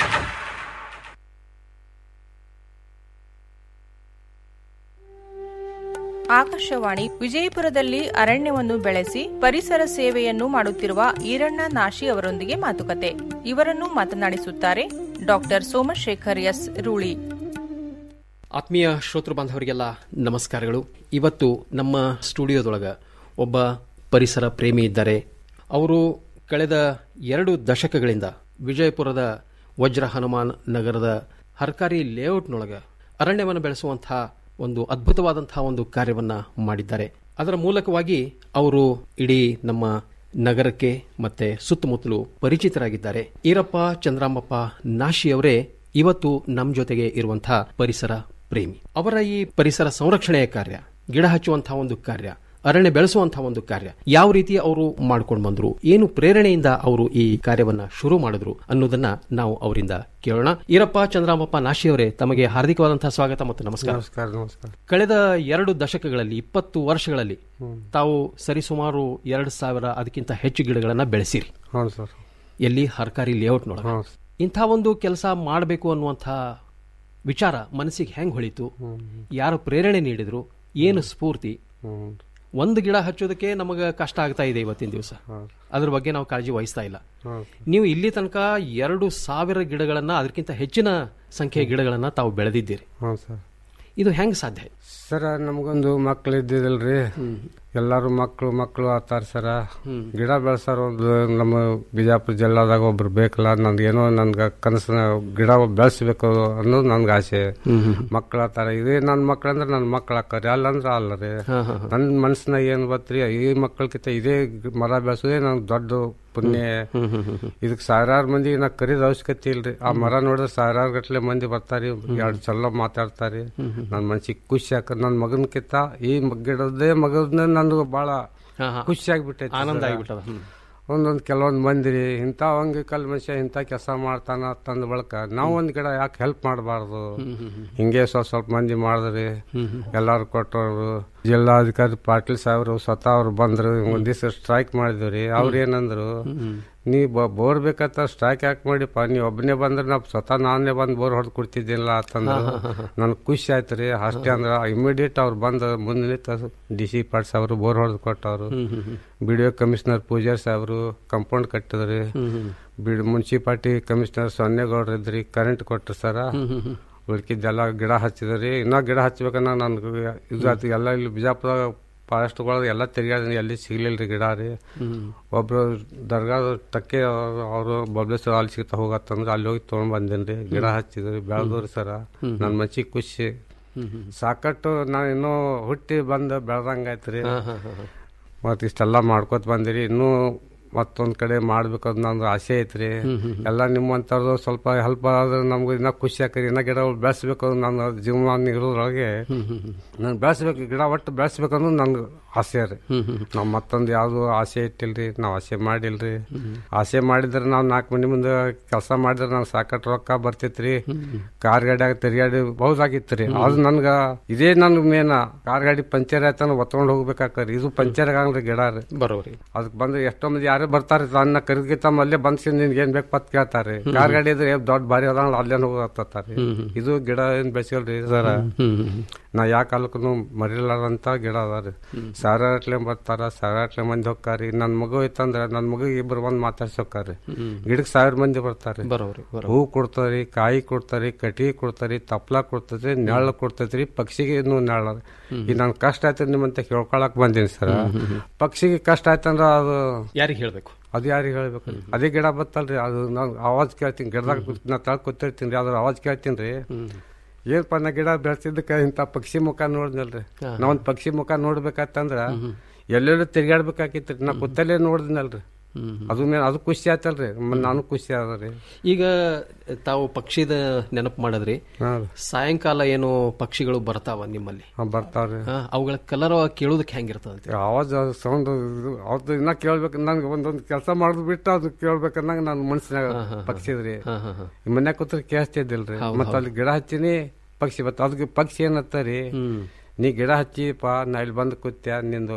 Speaker 18: ಆಕಾಶವಾಣಿ ವಿಜಯಪುರದಲ್ಲಿ ಅರಣ್ಯವನ್ನು ಬೆಳೆಸಿ ಪರಿಸರ ಸೇವೆಯನ್ನು ಮಾಡುತ್ತಿರುವ ಈರಣ್ಣ ನಾಶಿ ಅವರೊಂದಿಗೆ ಮಾತುಕತೆ ಇವರನ್ನು ಮಾತನಾಡಿಸುತ್ತಾರೆ ಡಾಕ್ಟರ್ ಸೋಮಶೇಖರ್ ಎಸ್ ರೂಳಿ
Speaker 19: ಆತ್ಮೀಯ ಶ್ರೋತೃ ಬಾಂಧವರಿಗೆಲ್ಲ ನಮಸ್ಕಾರಗಳು ಇವತ್ತು ನಮ್ಮ ಸ್ಟುಡಿಯೋದೊಳಗ ಒಬ್ಬ ಪರಿಸರ ಪ್ರೇಮಿ ಇದ್ದಾರೆ ಅವರು ಕಳೆದ ಎರಡು ದಶಕಗಳಿಂದ ವಿಜಯಪುರದ ವಜ್ರ ಹನುಮಾನ್ ನಗರದ ಹರ್ಕಾರಿ ಲೇಔಟ್ನೊಳಗ ಅರಣ್ಯವನ್ನು ಬೆಳೆಸುವಂತಹ ಒಂದು ಅದ್ಭುತವಾದಂತಹ ಒಂದು ಕಾರ್ಯವನ್ನ ಮಾಡಿದ್ದಾರೆ ಅದರ ಮೂಲಕವಾಗಿ ಅವರು ಇಡೀ ನಮ್ಮ ನಗರಕ್ಕೆ ಮತ್ತೆ ಸುತ್ತಮುತ್ತಲು ಪರಿಚಿತರಾಗಿದ್ದಾರೆ ಈರಪ್ಪ ಚಂದ್ರಾಮಪ್ಪ ನಾಶಿಯವರೇ ಇವತ್ತು ನಮ್ಮ ಜೊತೆಗೆ ಇರುವಂತಹ ಪರಿಸರ ಪ್ರೇಮಿ ಅವರ ಈ ಪರಿಸರ ಸಂರಕ್ಷಣೆಯ ಕಾರ್ಯ ಗಿಡ ಹಚ್ಚುವಂತಹ ಒಂದು ಕಾರ್ಯ ಅರಣ್ಯ ಬೆಳೆಸುವಂತಹ ಒಂದು ಕಾರ್ಯ ಯಾವ ರೀತಿ ಅವರು ಮಾಡ್ಕೊಂಡು ಬಂದ್ರು ಏನು ಪ್ರೇರಣೆಯಿಂದ ಅವರು ಈ ಕಾರ್ಯವನ್ನ ಶುರು ಮಾಡಿದ್ರು ಅನ್ನೋದನ್ನ ನಾವು ಅವರಿಂದ ಕೇಳೋಣ ಈರಪ್ಪ ಚಂದ್ರಾಮಪ್ಪ ನಾಶಿಯವರೇ ತಮಗೆ ಹಾರ್ದಿಕವಾದಂತಹ ಸ್ವಾಗತ ಮತ್ತು ನಮಸ್ಕಾರ
Speaker 20: ನಮಸ್ಕಾರ ನಮಸ್ಕಾರ
Speaker 19: ಕಳೆದ ಎರಡು ದಶಕಗಳಲ್ಲಿ ಇಪ್ಪತ್ತು ವರ್ಷಗಳಲ್ಲಿ ತಾವು ಸರಿಸುಮಾರು ಎರಡು ಸಾವಿರ ಅದಕ್ಕಿಂತ ಹೆಚ್ಚು ಗಿಡಗಳನ್ನ ಬೆಳೆಸಿರಿ
Speaker 20: ಹೌದು ಸರ್
Speaker 19: ಎಲ್ಲಿ ಹರ್ಕಾರಿ ಲೇಔಟ್ನೊಳಗೆ ಇಂಥ ಒಂದು ಕೆಲಸ ಮಾಡಬೇಕು ಅನ್ನುವಂಥ ವಿಚಾರ ಮನಸ್ಸಿಗೆ ಹೆಂಗ್ ಹೊಳಿತು ಯಾರು ಪ್ರೇರಣೆ ನೀಡಿದ್ರು ಏನು ಸ್ಫೂರ್ತಿ ಒಂದು ಗಿಡ ಹಚ್ಚೋದಕ್ಕೆ ನಮಗೆ ಕಷ್ಟ ಆಗ್ತಾ ಇದೆ ಇವತ್ತಿನ ದಿವಸ ಅದ್ರ ಬಗ್ಗೆ ನಾವು ಕಾಳಜಿ ವಹಿಸ್ತಾ ಇಲ್ಲ ನೀವು ಇಲ್ಲಿ ತನಕ ಎರಡು ಸಾವಿರ ಗಿಡಗಳನ್ನ ಅದಕ್ಕಿಂತ ಹೆಚ್ಚಿನ ಸಂಖ್ಯೆಯ ಗಿಡಗಳನ್ನ ತಾವು ಬೆಳೆದಿದ್ದೀರಿ
Speaker 20: ಹ್ಞೂ ಸರ್
Speaker 19: ಇದು ಹೆಂಗ್ ಸಾಧ್ಯ
Speaker 20: ಸರ ನಮಗೊಂದು ಮಕ್ಳು ಇದ್ದಿದ್ದಲ್ರಿ ಎಲ್ಲಾರು ಮಕ್ಕಳು ಮಕ್ಕಳು ಆತಾರ ಸರ ಗಿಡ ಬೆಳೆಸಾರ ಒಂದು ನಮ್ಮ ಬಿಜಾಪುರ ಜಿಲ್ಲಾದಾಗ ಒಬ್ರು ಬೇಕಲ್ಲ ನನ್ಗೇನೋ ನನ್ಗೆ ಕನಸು ಗಿಡ ಬೆಳೆಸ್ಬೇಕು ಅನ್ನೋದು ನನ್ಗೆ ಆಸೆ ಮಕ್ಳು ಆತಾರ ಇದೇ ನನ್ನ ಮಕ್ಳು ಅಂದ್ರೆ ನನ್ನ ಮಕ್ಳು ಹಾಕಾರಿ ಅಲ್ಲಂದ್ರೆ ಅಲ್ಲ ರೀ ನನ್ನ ಮನ್ಸಿನಾಗ ಏನು ಬತ್ರಿ ಈ ಮಕ್ಕಳಕ್ಕಿಂತ ಇದೇ ಮರ ಬೆಳೆಸೋದೇ ನಂಗೆ ದೊಡ್ಡ ಪುಣ್ಯ ಇದಕ್ಕೆ ಸಾವಿರಾರು ಮಂದಿ ನಾ ಕರೀದ ಅವಶ್ಯಕತೆ ಇಲ್ರಿ ಆ ಮರ ನೋಡಿದ್ರೆ ಸಾವಿರಾರು ಗಟ್ಲೆ ಮಂದಿ ಬರ್ತಾರಿ ಎರಡು ಚಲೋ ಮಾತಾಡ್ತಾರಿ ನನ್ನ ಮನ್ಸಿಗೆ ಖುಷಿ ಆಕ ನನ್ನ ಮಗನ್ಕಿಂತ ಈ ಮ- ಗಿಡದೇ ಮಗನ ನನಗೆ ಭಾಳ ಖುಷಿ ಆಗ್ಬಿಟ್ಟೈತಿ
Speaker 19: ಆನಂದ
Speaker 20: ಸರ.
Speaker 19: ಆಗ್ಬಿಟ್ಟದ ಹ್ಮ್.
Speaker 20: ಒಂದೊಂದು ಕೆಲವೊಂದು ಮಂದಿ ರೀ ಇಂಥ ಹಂಗೆ ಕಲ್ ಮನುಷ್ಯ ಇಂಥ ಕೆಲಸ ಮಾಡ್ತಾನ ತಂದ ಬಳಕ ನಾವು ಒಂದು ಗಿಡ ಯಾಕೆ ಹೆಲ್ಪ್ ಮಾಡಬಾರ್ದು ಹಿಂಗೆ ಸ್ವಲ್ಪ ಸ್ವಲ್ಪ ಮಂದಿ ಮಾಡಿದ್ರಿ ಎಲ್ಲಾರು ಕೊಟ್ಟರು ಜಿಲ್ಲಾಧಿಕಾರಿ ಪಾಟೀಲ್ ಸಾಹೇಬ್ರು ಸ್ವತಃ ಅವ್ರು ಬಂದ್ರು ಒಂದ್ ದಿವಸ ಸ್ಟ್ರೈಕ್ ಮಾಡಿದ್ವಿ ಅವ್ರು ಏನಂದ್ರು ನೀ ಬೋರ್ ಬೇಕಂತ ಸ್ಟ್ರೈಕ್ ಯಾಕೆ ಮಾಡಿಪ್ಪ ನೀ ಒಬ್ಬನೇ ಬಂದ್ರೆ ನಾವು ಸ್ವತಃ ನಾನೇ ಬಂದು ಬೋರ್ ಹೊಡೆದು ಕೊಡ್ತಿದ್ದಿಲ್ಲ ಅಂತಂದ್ರು ನನ್ಗೆ ಖುಷಿ ಆಯ್ತು ರೀ ಅಷ್ಟೇ ಅಂದ್ರೆ ಇಮಿಡಿಯೇಟ್ ಅವ್ರು ಬಂದು ಮುಂದೆ ಡಿ ಸಿ ಪಾಟ್ ಸಾಹೇಬ್ರು ಬೋರ್ ಹೊಡೆದು ಕೊಟ್ಟವ್ರು B D O commissioner Pujari ಸಾಹೇಬ್ರು ಕಂಪೌಂಡ್ ಕಟ್ಟಿದ್ರಿ ಬಿಡ್ ಮುನ್ಸಿಪಾಲ್ಟಿ ಕಮಿಷನರ್ ಸೊನ್ನೇಗೌಡ್ರು ಇದ್ರಿ ಕರೆಂಟ್ ಕೊಟ್ರು ಸರ ಉಳ್ಕಿದ್ದೆಲ್ಲ ಗಿಡ ಹಚ್ಚಿದ್ರಿ ಇನ್ನೂ ಗಿಡ ಹಚ್ಬೇಕನ್ನ ನನ್ಗೆ ಇದು ಆಯ್ತು ಎಲ್ಲ ಇಲ್ಲಿ ಬಿಜಾಪುರ ಫಾರೆಸ್ಟ್ಗಳು ಎಲ್ಲ ತಿರ್ಗಾಡಿ ಎಲ್ಲಿ ಸಿಗ್ಲಿಲ್ಲ ರೀ ಗಿಡ ರೀ ಒಬ್ರು ದರ್ಗಾ ಟಕ್ಕೆ ಅವರು ಬಬ್ಲೇಶ್ವರ ಅಲ್ಲಿ ಸಿಗ್ತಾ ಹೋಗತ್ತಂದ್ರೆ ಅಲ್ಲಿ ಹೋಗಿ ತೊಗೊಂಡ್ ಬಂದೇನಿ ರೀ ಗಿಡ ಹಚ್ಚಿದ್ರಿ ಬೆಳೆದ್ರಿ ಸರ ನನ್ನ ಮನ್ಸಿಗೆ ಖುಷಿ ಸಾಕಟ್ಟು ನಾನು ಇನ್ನೂ ಹುಟ್ಟಿ ಬಂದು ಬೆಳ್ದಂಗಾಯ್ತು ರೀ ಮತ್ತು ಇಷ್ಟೆಲ್ಲ ಮಾಡ್ಕೊತ ಬಂದಿರಿ ಇನ್ನೂ ಮತ್ತೊಂದ್ ಕಡೆ ಮಾಡ್ಬೇಕಂತ ನಂದು ಆಸೆ ಐತ್ರಿ ಎಲ್ಲ ನಿಮ್ಮಂಥವ್ರದ್ದು ಸ್ವಲ್ಪ ಹೆಲ್ಪ್ ಆದ್ರೆ ನಮ್ಗೆ ಇನ್ನೂ ಖುಷಿ ಆಕರಿ ಇನ್ನೂ ಗಿಡ ಬೆಳೆಸ್ಬೇಕು ನನ್ನ ಜೀವನ ಇರೋದ್ರೊಳಗೆ ನಾನು ಬೆಳೆಸ್ಬೇಕು ಗಿಡ ಒಟ್ಟು ಬೆಳೆಸ್ಬೇಕು ಅನ್ನೋದು ನನ್ಗೆ ಆಸೆ ರೀ ನಾವು ಮತ್ತೊಂದು ಯಾವುದು ಆಸೆ ಇಟ್ಟಿಲ್ರಿ ನಾವು ಆಸೆ ಮಾಡಿಲ್ರಿ ಆಸೆ ಮಾಡಿದ್ರೆ ನಾವು ನಾಲ್ಕು ಮಂದಿ ಮುಂದೆ ಕೆಲಸ ಮಾಡಿದ್ರೆ ನಾವು ಸಾಕಷ್ಟು ರೊಕ್ಕ ಬರ್ತೈತ್ರಿ ಕಾರ್ ಗಾಡಿಯಾಗ ತಿರ್ಗಾಡಿ ಬಹುದಾಗಿತ್ತು ರೀ ಅದು ನನ್ಗೆ ಇದೇ ನನ್ಗೆ ಮೇನ ಕಾರ್ ಗಾಡಿ ಪಂಚರ್ ಆಯ್ತಾನ ಒತ್ಕೊಂಡು ಹೋಗ್ಬೇಕಾಕ್ರಿ ಇದು ಪಂಚರ್ ಆಗಂಗ್ರಿ ಗಿಡ ರೀ
Speaker 19: ಬರೋರಿ
Speaker 20: ಅದಕ್ಕೆ ಬಂದ್ರೆ ಎಷ್ಟೋ ಮಂದಿ ಯಾರೇ ಬರ್ತಾರೆ ನನ್ನ ಕರಿಗಿತ ಅಲ್ಲೇ ಬಂದ್ ನಿನ್ಗೆ ಏನ್ ಬೇಕು ಪತ್ ಕೇಳ್ತಾರೆ ಕಾರ್ ಗಾಡಿ ಇದ್ರೆ ಏ ದೊಡ್ಡ ಬಾರಿ ಅದ ಅಲ್ಲೇ ಹೋಗತ್ತಾರೆ ಇದು ಗಿಡ ಏನ್ ಬೆಳೆಸಿಲ್ರಿ ಸರ ನಾ ಯಾವ ಕಾಲಕ್ಕೂ ಮರಿಲಾರಂತ ಗಿಡ ಅದಾರಿ ಸಾವಿರಾಟ್ಲೆ ಬರ್ತಾರ ಸಾವಿರಾಟ್ಲೆ ಮಂದಿ ಹೋಗ್ತಾರಿ ನನ್ ಮಗು ಐತಂದ್ರ ನನ್ ಮಗು ಇಬ್ರು ಬಂದ್ ಮಾತಾಡ್ಸೋಕಾರಿ ಗಿಡಕ್ ಸಾವಿರ ಮಂದಿ ಬರ್ತಾರೆ
Speaker 19: ಬರೋರಿ
Speaker 20: ಹೂ ಕೊಡ್ತಾರಿ ಕಾಯಿ ಕೊಡ್ತಾರಿ ಕಟಿಗೆ ಕೊಡ್ತಾರಿ ತಪ್ಲ ಕೊಡ್ತೈತ್ರಿ ನೆಳ್ಳ ಕೊಡ್ತೈತ್ರಿ ಪಕ್ಷಿಗೆ ಇನ್ನು ನೆಳ್ಳ ಈಗ ನನ್ ಕಷ್ಟ ಆಯ್ತು ನಿಮ್ಮಂತ ಕೇಳ್ಕೊಳಕ್ ಬಂದೀನಿ ಸರ್ ಪಕ್ಷಿಗೆ ಕಷ್ಟ ಆಯ್ತಂದ್ರ ಅದು
Speaker 19: ಯಾರಿಗೆ ಹೇಳ್ಬೇಕು
Speaker 20: ಅದು ಯಾರಿಗೆ ಹೇಳ್ಬೇಕು ಅದೇ ಗಿಡ ಬತ್ತಲ್ರಿ ಅದು ನಾನು ಆವಾಜ್ ಕೇಳ್ತೀನಿ ಗಿಡದಾಗ ಕೂತ್- ನಾ ತಳಗ್ ಕೂತಿರ್ತೀನಿ ರೀ ಅದ್ರ ಆವಾಜ್ ಕೇಳ್ತೀನಿ ರೀ ಏನಪ್ಪ ನಾ ಗಿಡ ಬೆಳೆಸಿದ್ದಕ್ಕೆ ಇಂಥ ಪಕ್ಷಿ ಮುಖ ನೋಡಿದ್ನಲ್ರಿ ನಾ ಒಂದು ಪಕ್ಷಿ ಮುಖ ನೋಡ್ಬೇಕಂತಂದ್ರ ಎಲ್ಲೆಲ್ಲೂ ತಿರ್ಗಾಡ್ಬೇಕಾಗಿತ್ತು ನಾ ಕೂತಲ್ಲೇ ನೋಡಿದ್ನಲ್ರಿ ಅದು ಮೇಲೆ ಅದು ಖುಷಿ ಆಯ್ತಲ್ರಿ ಮ- ನಾನು ಖುಷಿ ಆದ್ರಿ
Speaker 19: ಈಗ ತಾವು ಪಕ್ಷಿದ ನೆನಪು ಮಾಡಿದ್ರಿ ಸಾಯಂಕಾಲ ಏನು ಪಕ್ಷಿಗಳು ಬರ್ತಾವ ನಿಮ್ಮಲ್ಲಿ
Speaker 20: ಬರ್ತಾವ್ರಿ
Speaker 19: ಆ, ಅವುಗಳ ಕಲರ್ ಕೇಳೋದಕ್ಕೆ ಹೆಂಗಿರ್ತದಂತೆ
Speaker 20: ಆವಾಜ್ ಸೌಂಡ್ ಅವ್ರದ್ದು ಇನ್ನ ಕೇಳ್ಬೇಕು ನನ್ಗೆ ಒಂದೊಂದು ಕೆಲಸ ಮಾಡೋದು ಬಿಟ್ಟು ಅದು ಕೇಳ್ಬೇಕನ್ನಂಗ ನನ್ನ ಮನ್ಸಿನಾಗ ಪಕ್ಷಿದ್ರಿ ಮನ್ಯಾಗ ಕೂತ್ರ ಕೇಳಿಸ್ತಿದ್ದಿಲ್ರಿ ಮತ್ತ ಅಲ್ಲಿ ಗಿಡ ಹಚ್ಚಿನಿ ಪಕ್ಷಿ ಬತ್ತ ಅದಕ್ಕೆ ಪಕ್ಷಿ ಏನತ್ತರಿ ನೀ ಗಿಡ ಹಚ್ಚಿಪ್ಪ ನಾ ಇಲ್ಲಿ ಬಂದು ಕೂತ್ಯ ನಿಂದು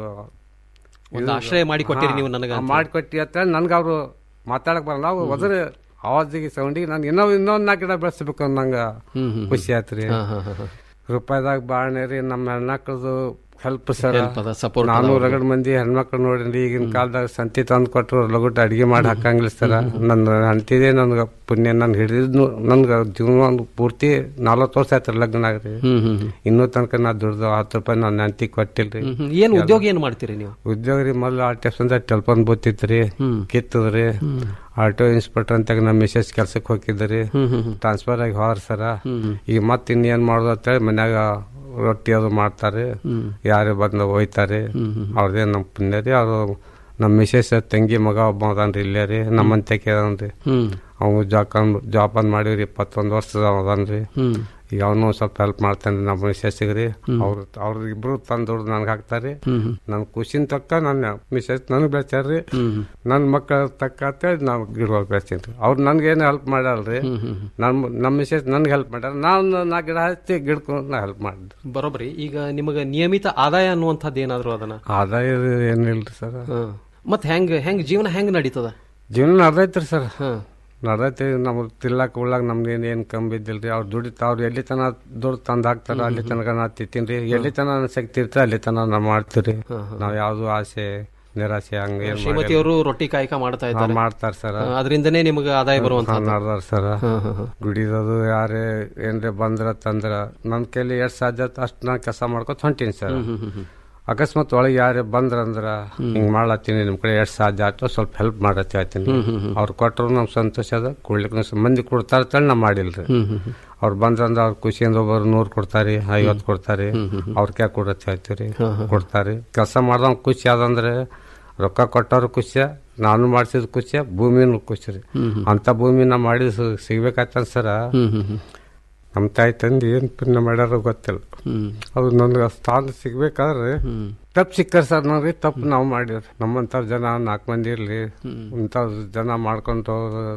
Speaker 19: ಒಂದು ಆಶ್ರಯ ಮಾಡಿಕೊಟ್ಟಿರಿ ನೀವು ನನಗ ಅಂತ.
Speaker 20: ಮಾಡಿಕೊಟ್ಟಿ ಅಂತ ನನ್ಗೆ ಅವರು ಮಾತಾಡಕ್ ಬರಲ್ಲ ನಾವು ಹೋದ್ರ ಆವಾಜಿಗೆ ಸೌಂಡಿಗೆ ನಾನು ಇನ್ನೂ ಇನ್ನೊಂದು ನಾಲ್ಕು ಗಿಡ ಬೆಳೆಸ್ಬೇಕು ಅನ್ನಂಗ ಖುಷಿ ಆಯ್ತ್ರಿ ರೂಪಾಯಿದಾಗ ಬಾಳ್ನೆ ರೀ ನಮ್ಮ ಹೆಣ್ಮಕ್ಳದು ಹೆಲ್ಪ್ ಸರ್
Speaker 19: Help ಅದ, support
Speaker 20: ನಾನು
Speaker 19: ಅದ
Speaker 20: ರಗಡ್ ಮಂದಿ ಹೆಣ್ಮಕ್ಳು ನೋಡಿರಿ ಈಗಿನ ಕಾಲದಾಗ ಸಂತಿ ತಂದು ಕೊಟ್ಟರು ಲಗುಟ್ ಅಡಿಗೆ ಮಾಡಿ ಹಾಕಂಗಿಲ್ಲ ಸರ್ ನನ್ನ ಅಂತಿದೆ ನನ್ಗೆ ಪುಣ್ಯ ನನ್ ಹಿಡಿದ್ ನನ್ಗೆ ಜೀವನ ಪೂರ್ತಿ ನಲ್ವತ್ತು ವರ್ಷ ಆಯ್ತು ಲಗ್ನ ಆಗ್ರಿ ಇನ್ನೂ ತನಕ ನಾ ದುಡ್ದು ಹತ್ತು ರೂಪಾಯಿ ನನ್ನ ಅಂತಿ ಕೊಟ್ಟಿಲ್ರಿ
Speaker 19: ಹ್ಮ್, ಹ್ಮ್. ಏನ್ ಉದ್ಯೋಗ ಏನ್ ಮಾಡ್ತೀರಿ ನೀವು
Speaker 20: ಉದ್ಯೋಗ ರೀ ಮೊದಲು ಆರ್ ಟಿ ಎಫ್ ಅಂತ ಟೆಲಿಫೋನ್ ಬೂತಿತ್ರಿ ಕಿತ್ತದ್ರಿ ಆಟೋ ಇನ್ಸ್ಪೆಕ್ಟರ್ ಅಂತ ನಮ್ಮ ಮಿಸಸ್ ಕೆಲ್ಸಕ್ಕೆ ಹೋಗಿದ್ರಿ ಟ್ರಾನ್ಸ್ಫರ್ ಆಗಿ ಹೋದ್ರ ಸರ ಈಗ ಮತ್ತೆ ಇನ್ನೇನ್ ಮಾಡೋದು ಅಂತೇಳಿ ಮನ್ಯಾಗ ರೊಟ್ಟಿ ಅದು ಮಾಡ್ತಾರೆ ಯಾರೇ ಬಂದು ಒಯ್ತಾರೆ ಅವ್ರದೇ ನಮ್ಮ ಪುಣ್ಯ ರೀ ಅವ್ರು ನಮ್ಮ ಮಿಸಸ್ ತಂಗಿ ಮಗ ಒಬ್ಬ ಅದಾನ್ರಿ ಇಲ್ಲೇ ರೀ ನಮ್ಮಂತಕ್ಕೆ ಅದಾನ್ರಿ ಅವ್ನು ಜಾಕನ್ ಜಾಬ್ ಮಾಡಿವ್ರಿ ಇಪ್ಪತ್ತೊಂದು ವರ್ಷದ ಅದಾನ್ರಿ ಈಗ ಅವನು ಸ್ವಲ್ಪ ಹೆಲ್ಪ್ ಮಾಡ್ತಾನೆ ನಮ್ಮ ಮಿಸಸ್ಸಿಗೆ ರೀ ಅವ್ರು ಅವ್ರ ಇಬ್ರು ತಂದು ದುಡ್ಡು ನನ್ಗೆ ಹಾಕ್ತಾರೆ ನನ್ ಖುಷಿನ ತಕ್ಕ ನನ್ನ ಮಿಸಸ್ ನನಗೆ ಬೆಳೆಸ್ಯಾರ್ರಿ ನನ್ನ ಮಕ್ಕಳ ತಕ್ಕ ಅಂತೇಳಿ ನಾವು ಗಿಡಗಳು ಬೆಳೆಸ್ತೀನಿ ರೀ ಅವ್ರು ನನ್ಗೇನು ಹೆಲ್ಪ್ ಮಾಡಲ್ರಿ ನಮ್ಮ ನಮ್ಮ ಮಿಸಸ್ ನನ್ಗೆ ಹೆಲ್ಪ್ ಮಾಡ್ಯಾರ ನಾನು ನಾ ಗಿಡ ಹಚ್ಚಿ ಗಿಡಕೊಂಡು ನಾ ಹೆಲ್ಪ್ ಮಾಡಿದ್ರಿ
Speaker 19: ಬರೋಬ್ರಿ ಈಗ ನಿಮಗೆ ನಿಯಮಿತ ಆದಾಯ ಅನ್ನುವಂಥದ್ದು ಏನಾದ್ರು ಅದನ್ನ
Speaker 20: ಆದಾಯ ಏನಿಲ್ರಿ ಸರ್
Speaker 19: ಮತ್ ಹೆಂಗ್ ಹೆಂಗ್ ಜೀವನ ಹೆಂಗ್ ನಡೀತದ
Speaker 20: ಜೀವನ ನಡ್ದೈತ್ರಿ ಸರ್ ನಡತಿ ನಮ್ಗೆ ತಿಲ್ಲಕ್ ಉಳ್ಳಾಗ ನಮ್ದು ಏನ್ ಏನ್ ಕಮ್ಮಿ ಬಿದ್ದಿಲ್ರಿ ಅವ್ರು ದುಡಿತ ಅವ್ರು ಎಲ್ಲಿ ತನ ದುಡ್ಡು ತಂದು ಹಾಕ್ತಾರ ಅಲ್ಲಿ ತನಕ ನಾ ತಿಂತೀನಿ ಎಲ್ಲಿ ತನ ನನ್ ಶಕ್ತಿ ಇರ್ತದೆ ಅಲ್ಲಿ ತನ ನಾ ಮಾಡ್ತೀರಿ ನಾವ್ ಯಾವ್ದು ಆಸೆ ನಿರಾಸೆ ಹಂಗ ಏನ್
Speaker 19: ಶ್ರೀಮತಿಯವರು ರೊಟ್ಟಿ ಕಾಯಕ ಮಾಡ್ತಾ ಇದ್ದಾರೆ
Speaker 20: ಮಾಡ್ತಾರ ಸರ್
Speaker 19: ಅದರಿಂದನೇ ನಿಮ್ಗೆ ಆದಾಯ ಬರುವಂತ
Speaker 20: ನಡ್ದಾರ ಸರ್ ಗುಡಿದದು ಯಾರೇ ಏನ್ರೆ ಬಂದ್ರ ತಂದ್ರ ನನ್ ಕೈಲಿ ಎಷ್ಟ್ ಸಾಧ್ಯ ಅಷ್ಟ್ ನಾ ಕೆಲಸ ಮಾಡ್ಕೊತ ಹೊಂಟೀನಿ ಸರ್ ಅಕಸ್ಮಾತ್ ಒಳಗೆ ಯಾರೇ ಬಂದ್ರ ಅಂದ್ರ ಹಿಂಗ್ ಮಾಡ್ಲತ್ತೀನಿ ನಿಮ್ ಕಡೆ ಎಷ್ಟ್ ಸಾಧ್ಯ ಆಯ್ತು ಸ್ವಲ್ಪ ಹೆಲ್ಪ್ ಮಾಡತ್ತಿ ಹೇಳ್ತೀನಿ ಅವ್ರು ಕೊಟ್ಟರು ನಮ್ ಸಂತೋಷ ಅದ ಕೊಡ್ಲಿಕ್ಕೆ ಮಂದಿ ಕೊಡ್ತಾರ ತಳಿ ನಾ ಮಾಡಿಲ್ರಿ ಅವ್ರು ಬಂದ್ರಂದ್ರ ಅವ್ರ ಖುಷಿಯಿಂದ ಒಬ್ಬರು ನೂರ್ ಕೊಡ್ತಾರಿ ಐವತ್ ಕೊಡ್ತಾರಿ ಅವ್ರ ಕ್ಯಾ ಕೊಡತ್ ಹೇಳ್ತೀರಿ ಕೊಡ್ತಾರಿ ಕೆಲಸ ಮಾಡ್ದವ್ ಖುಷಿ ಆದಂದ್ರೆ ರೊಕ್ಕ ಕೊಟ್ಟವ್ರು ಖುಷಿ ನಾನು ಮಾಡ್ಸಿದ್ ಖುಷಿ ಭೂಮಿನೂ ಖುಷಿ ರೀ ಅಂತ ಭೂಮಿ ನಾ ಮಾಡಿದ ಸಿಗ್ಬೇಕಾಯ್ತ ಸರ ನಮ್ ತಾಯಿ ತಂದೆ ಏನ್ ಪುಣ್ಯ ಮಾಡ್ಯಾರ ಗೊತ್ತಿಲ್ಲ ಅದು ನನ್ಗೆ ಸ್ಥಾನ ಸಿಗ್ಬೇಕಾದ್ರೆ ತಪ್ಪು ಸಿಕ್ಕಾರ ಸರ್ ನೋಡ್ರಿ ತಪ್ಪು ನಾವು ಮಾಡಿವ್ರಿ ನಮ್ಮಂಥವ್ರ ಜನ ನಾಲ್ಕು ಮಂದಿ ಇರ್ಲಿ ಇಂಥ ಜನ ಮಾಡ್ಕೊಂತ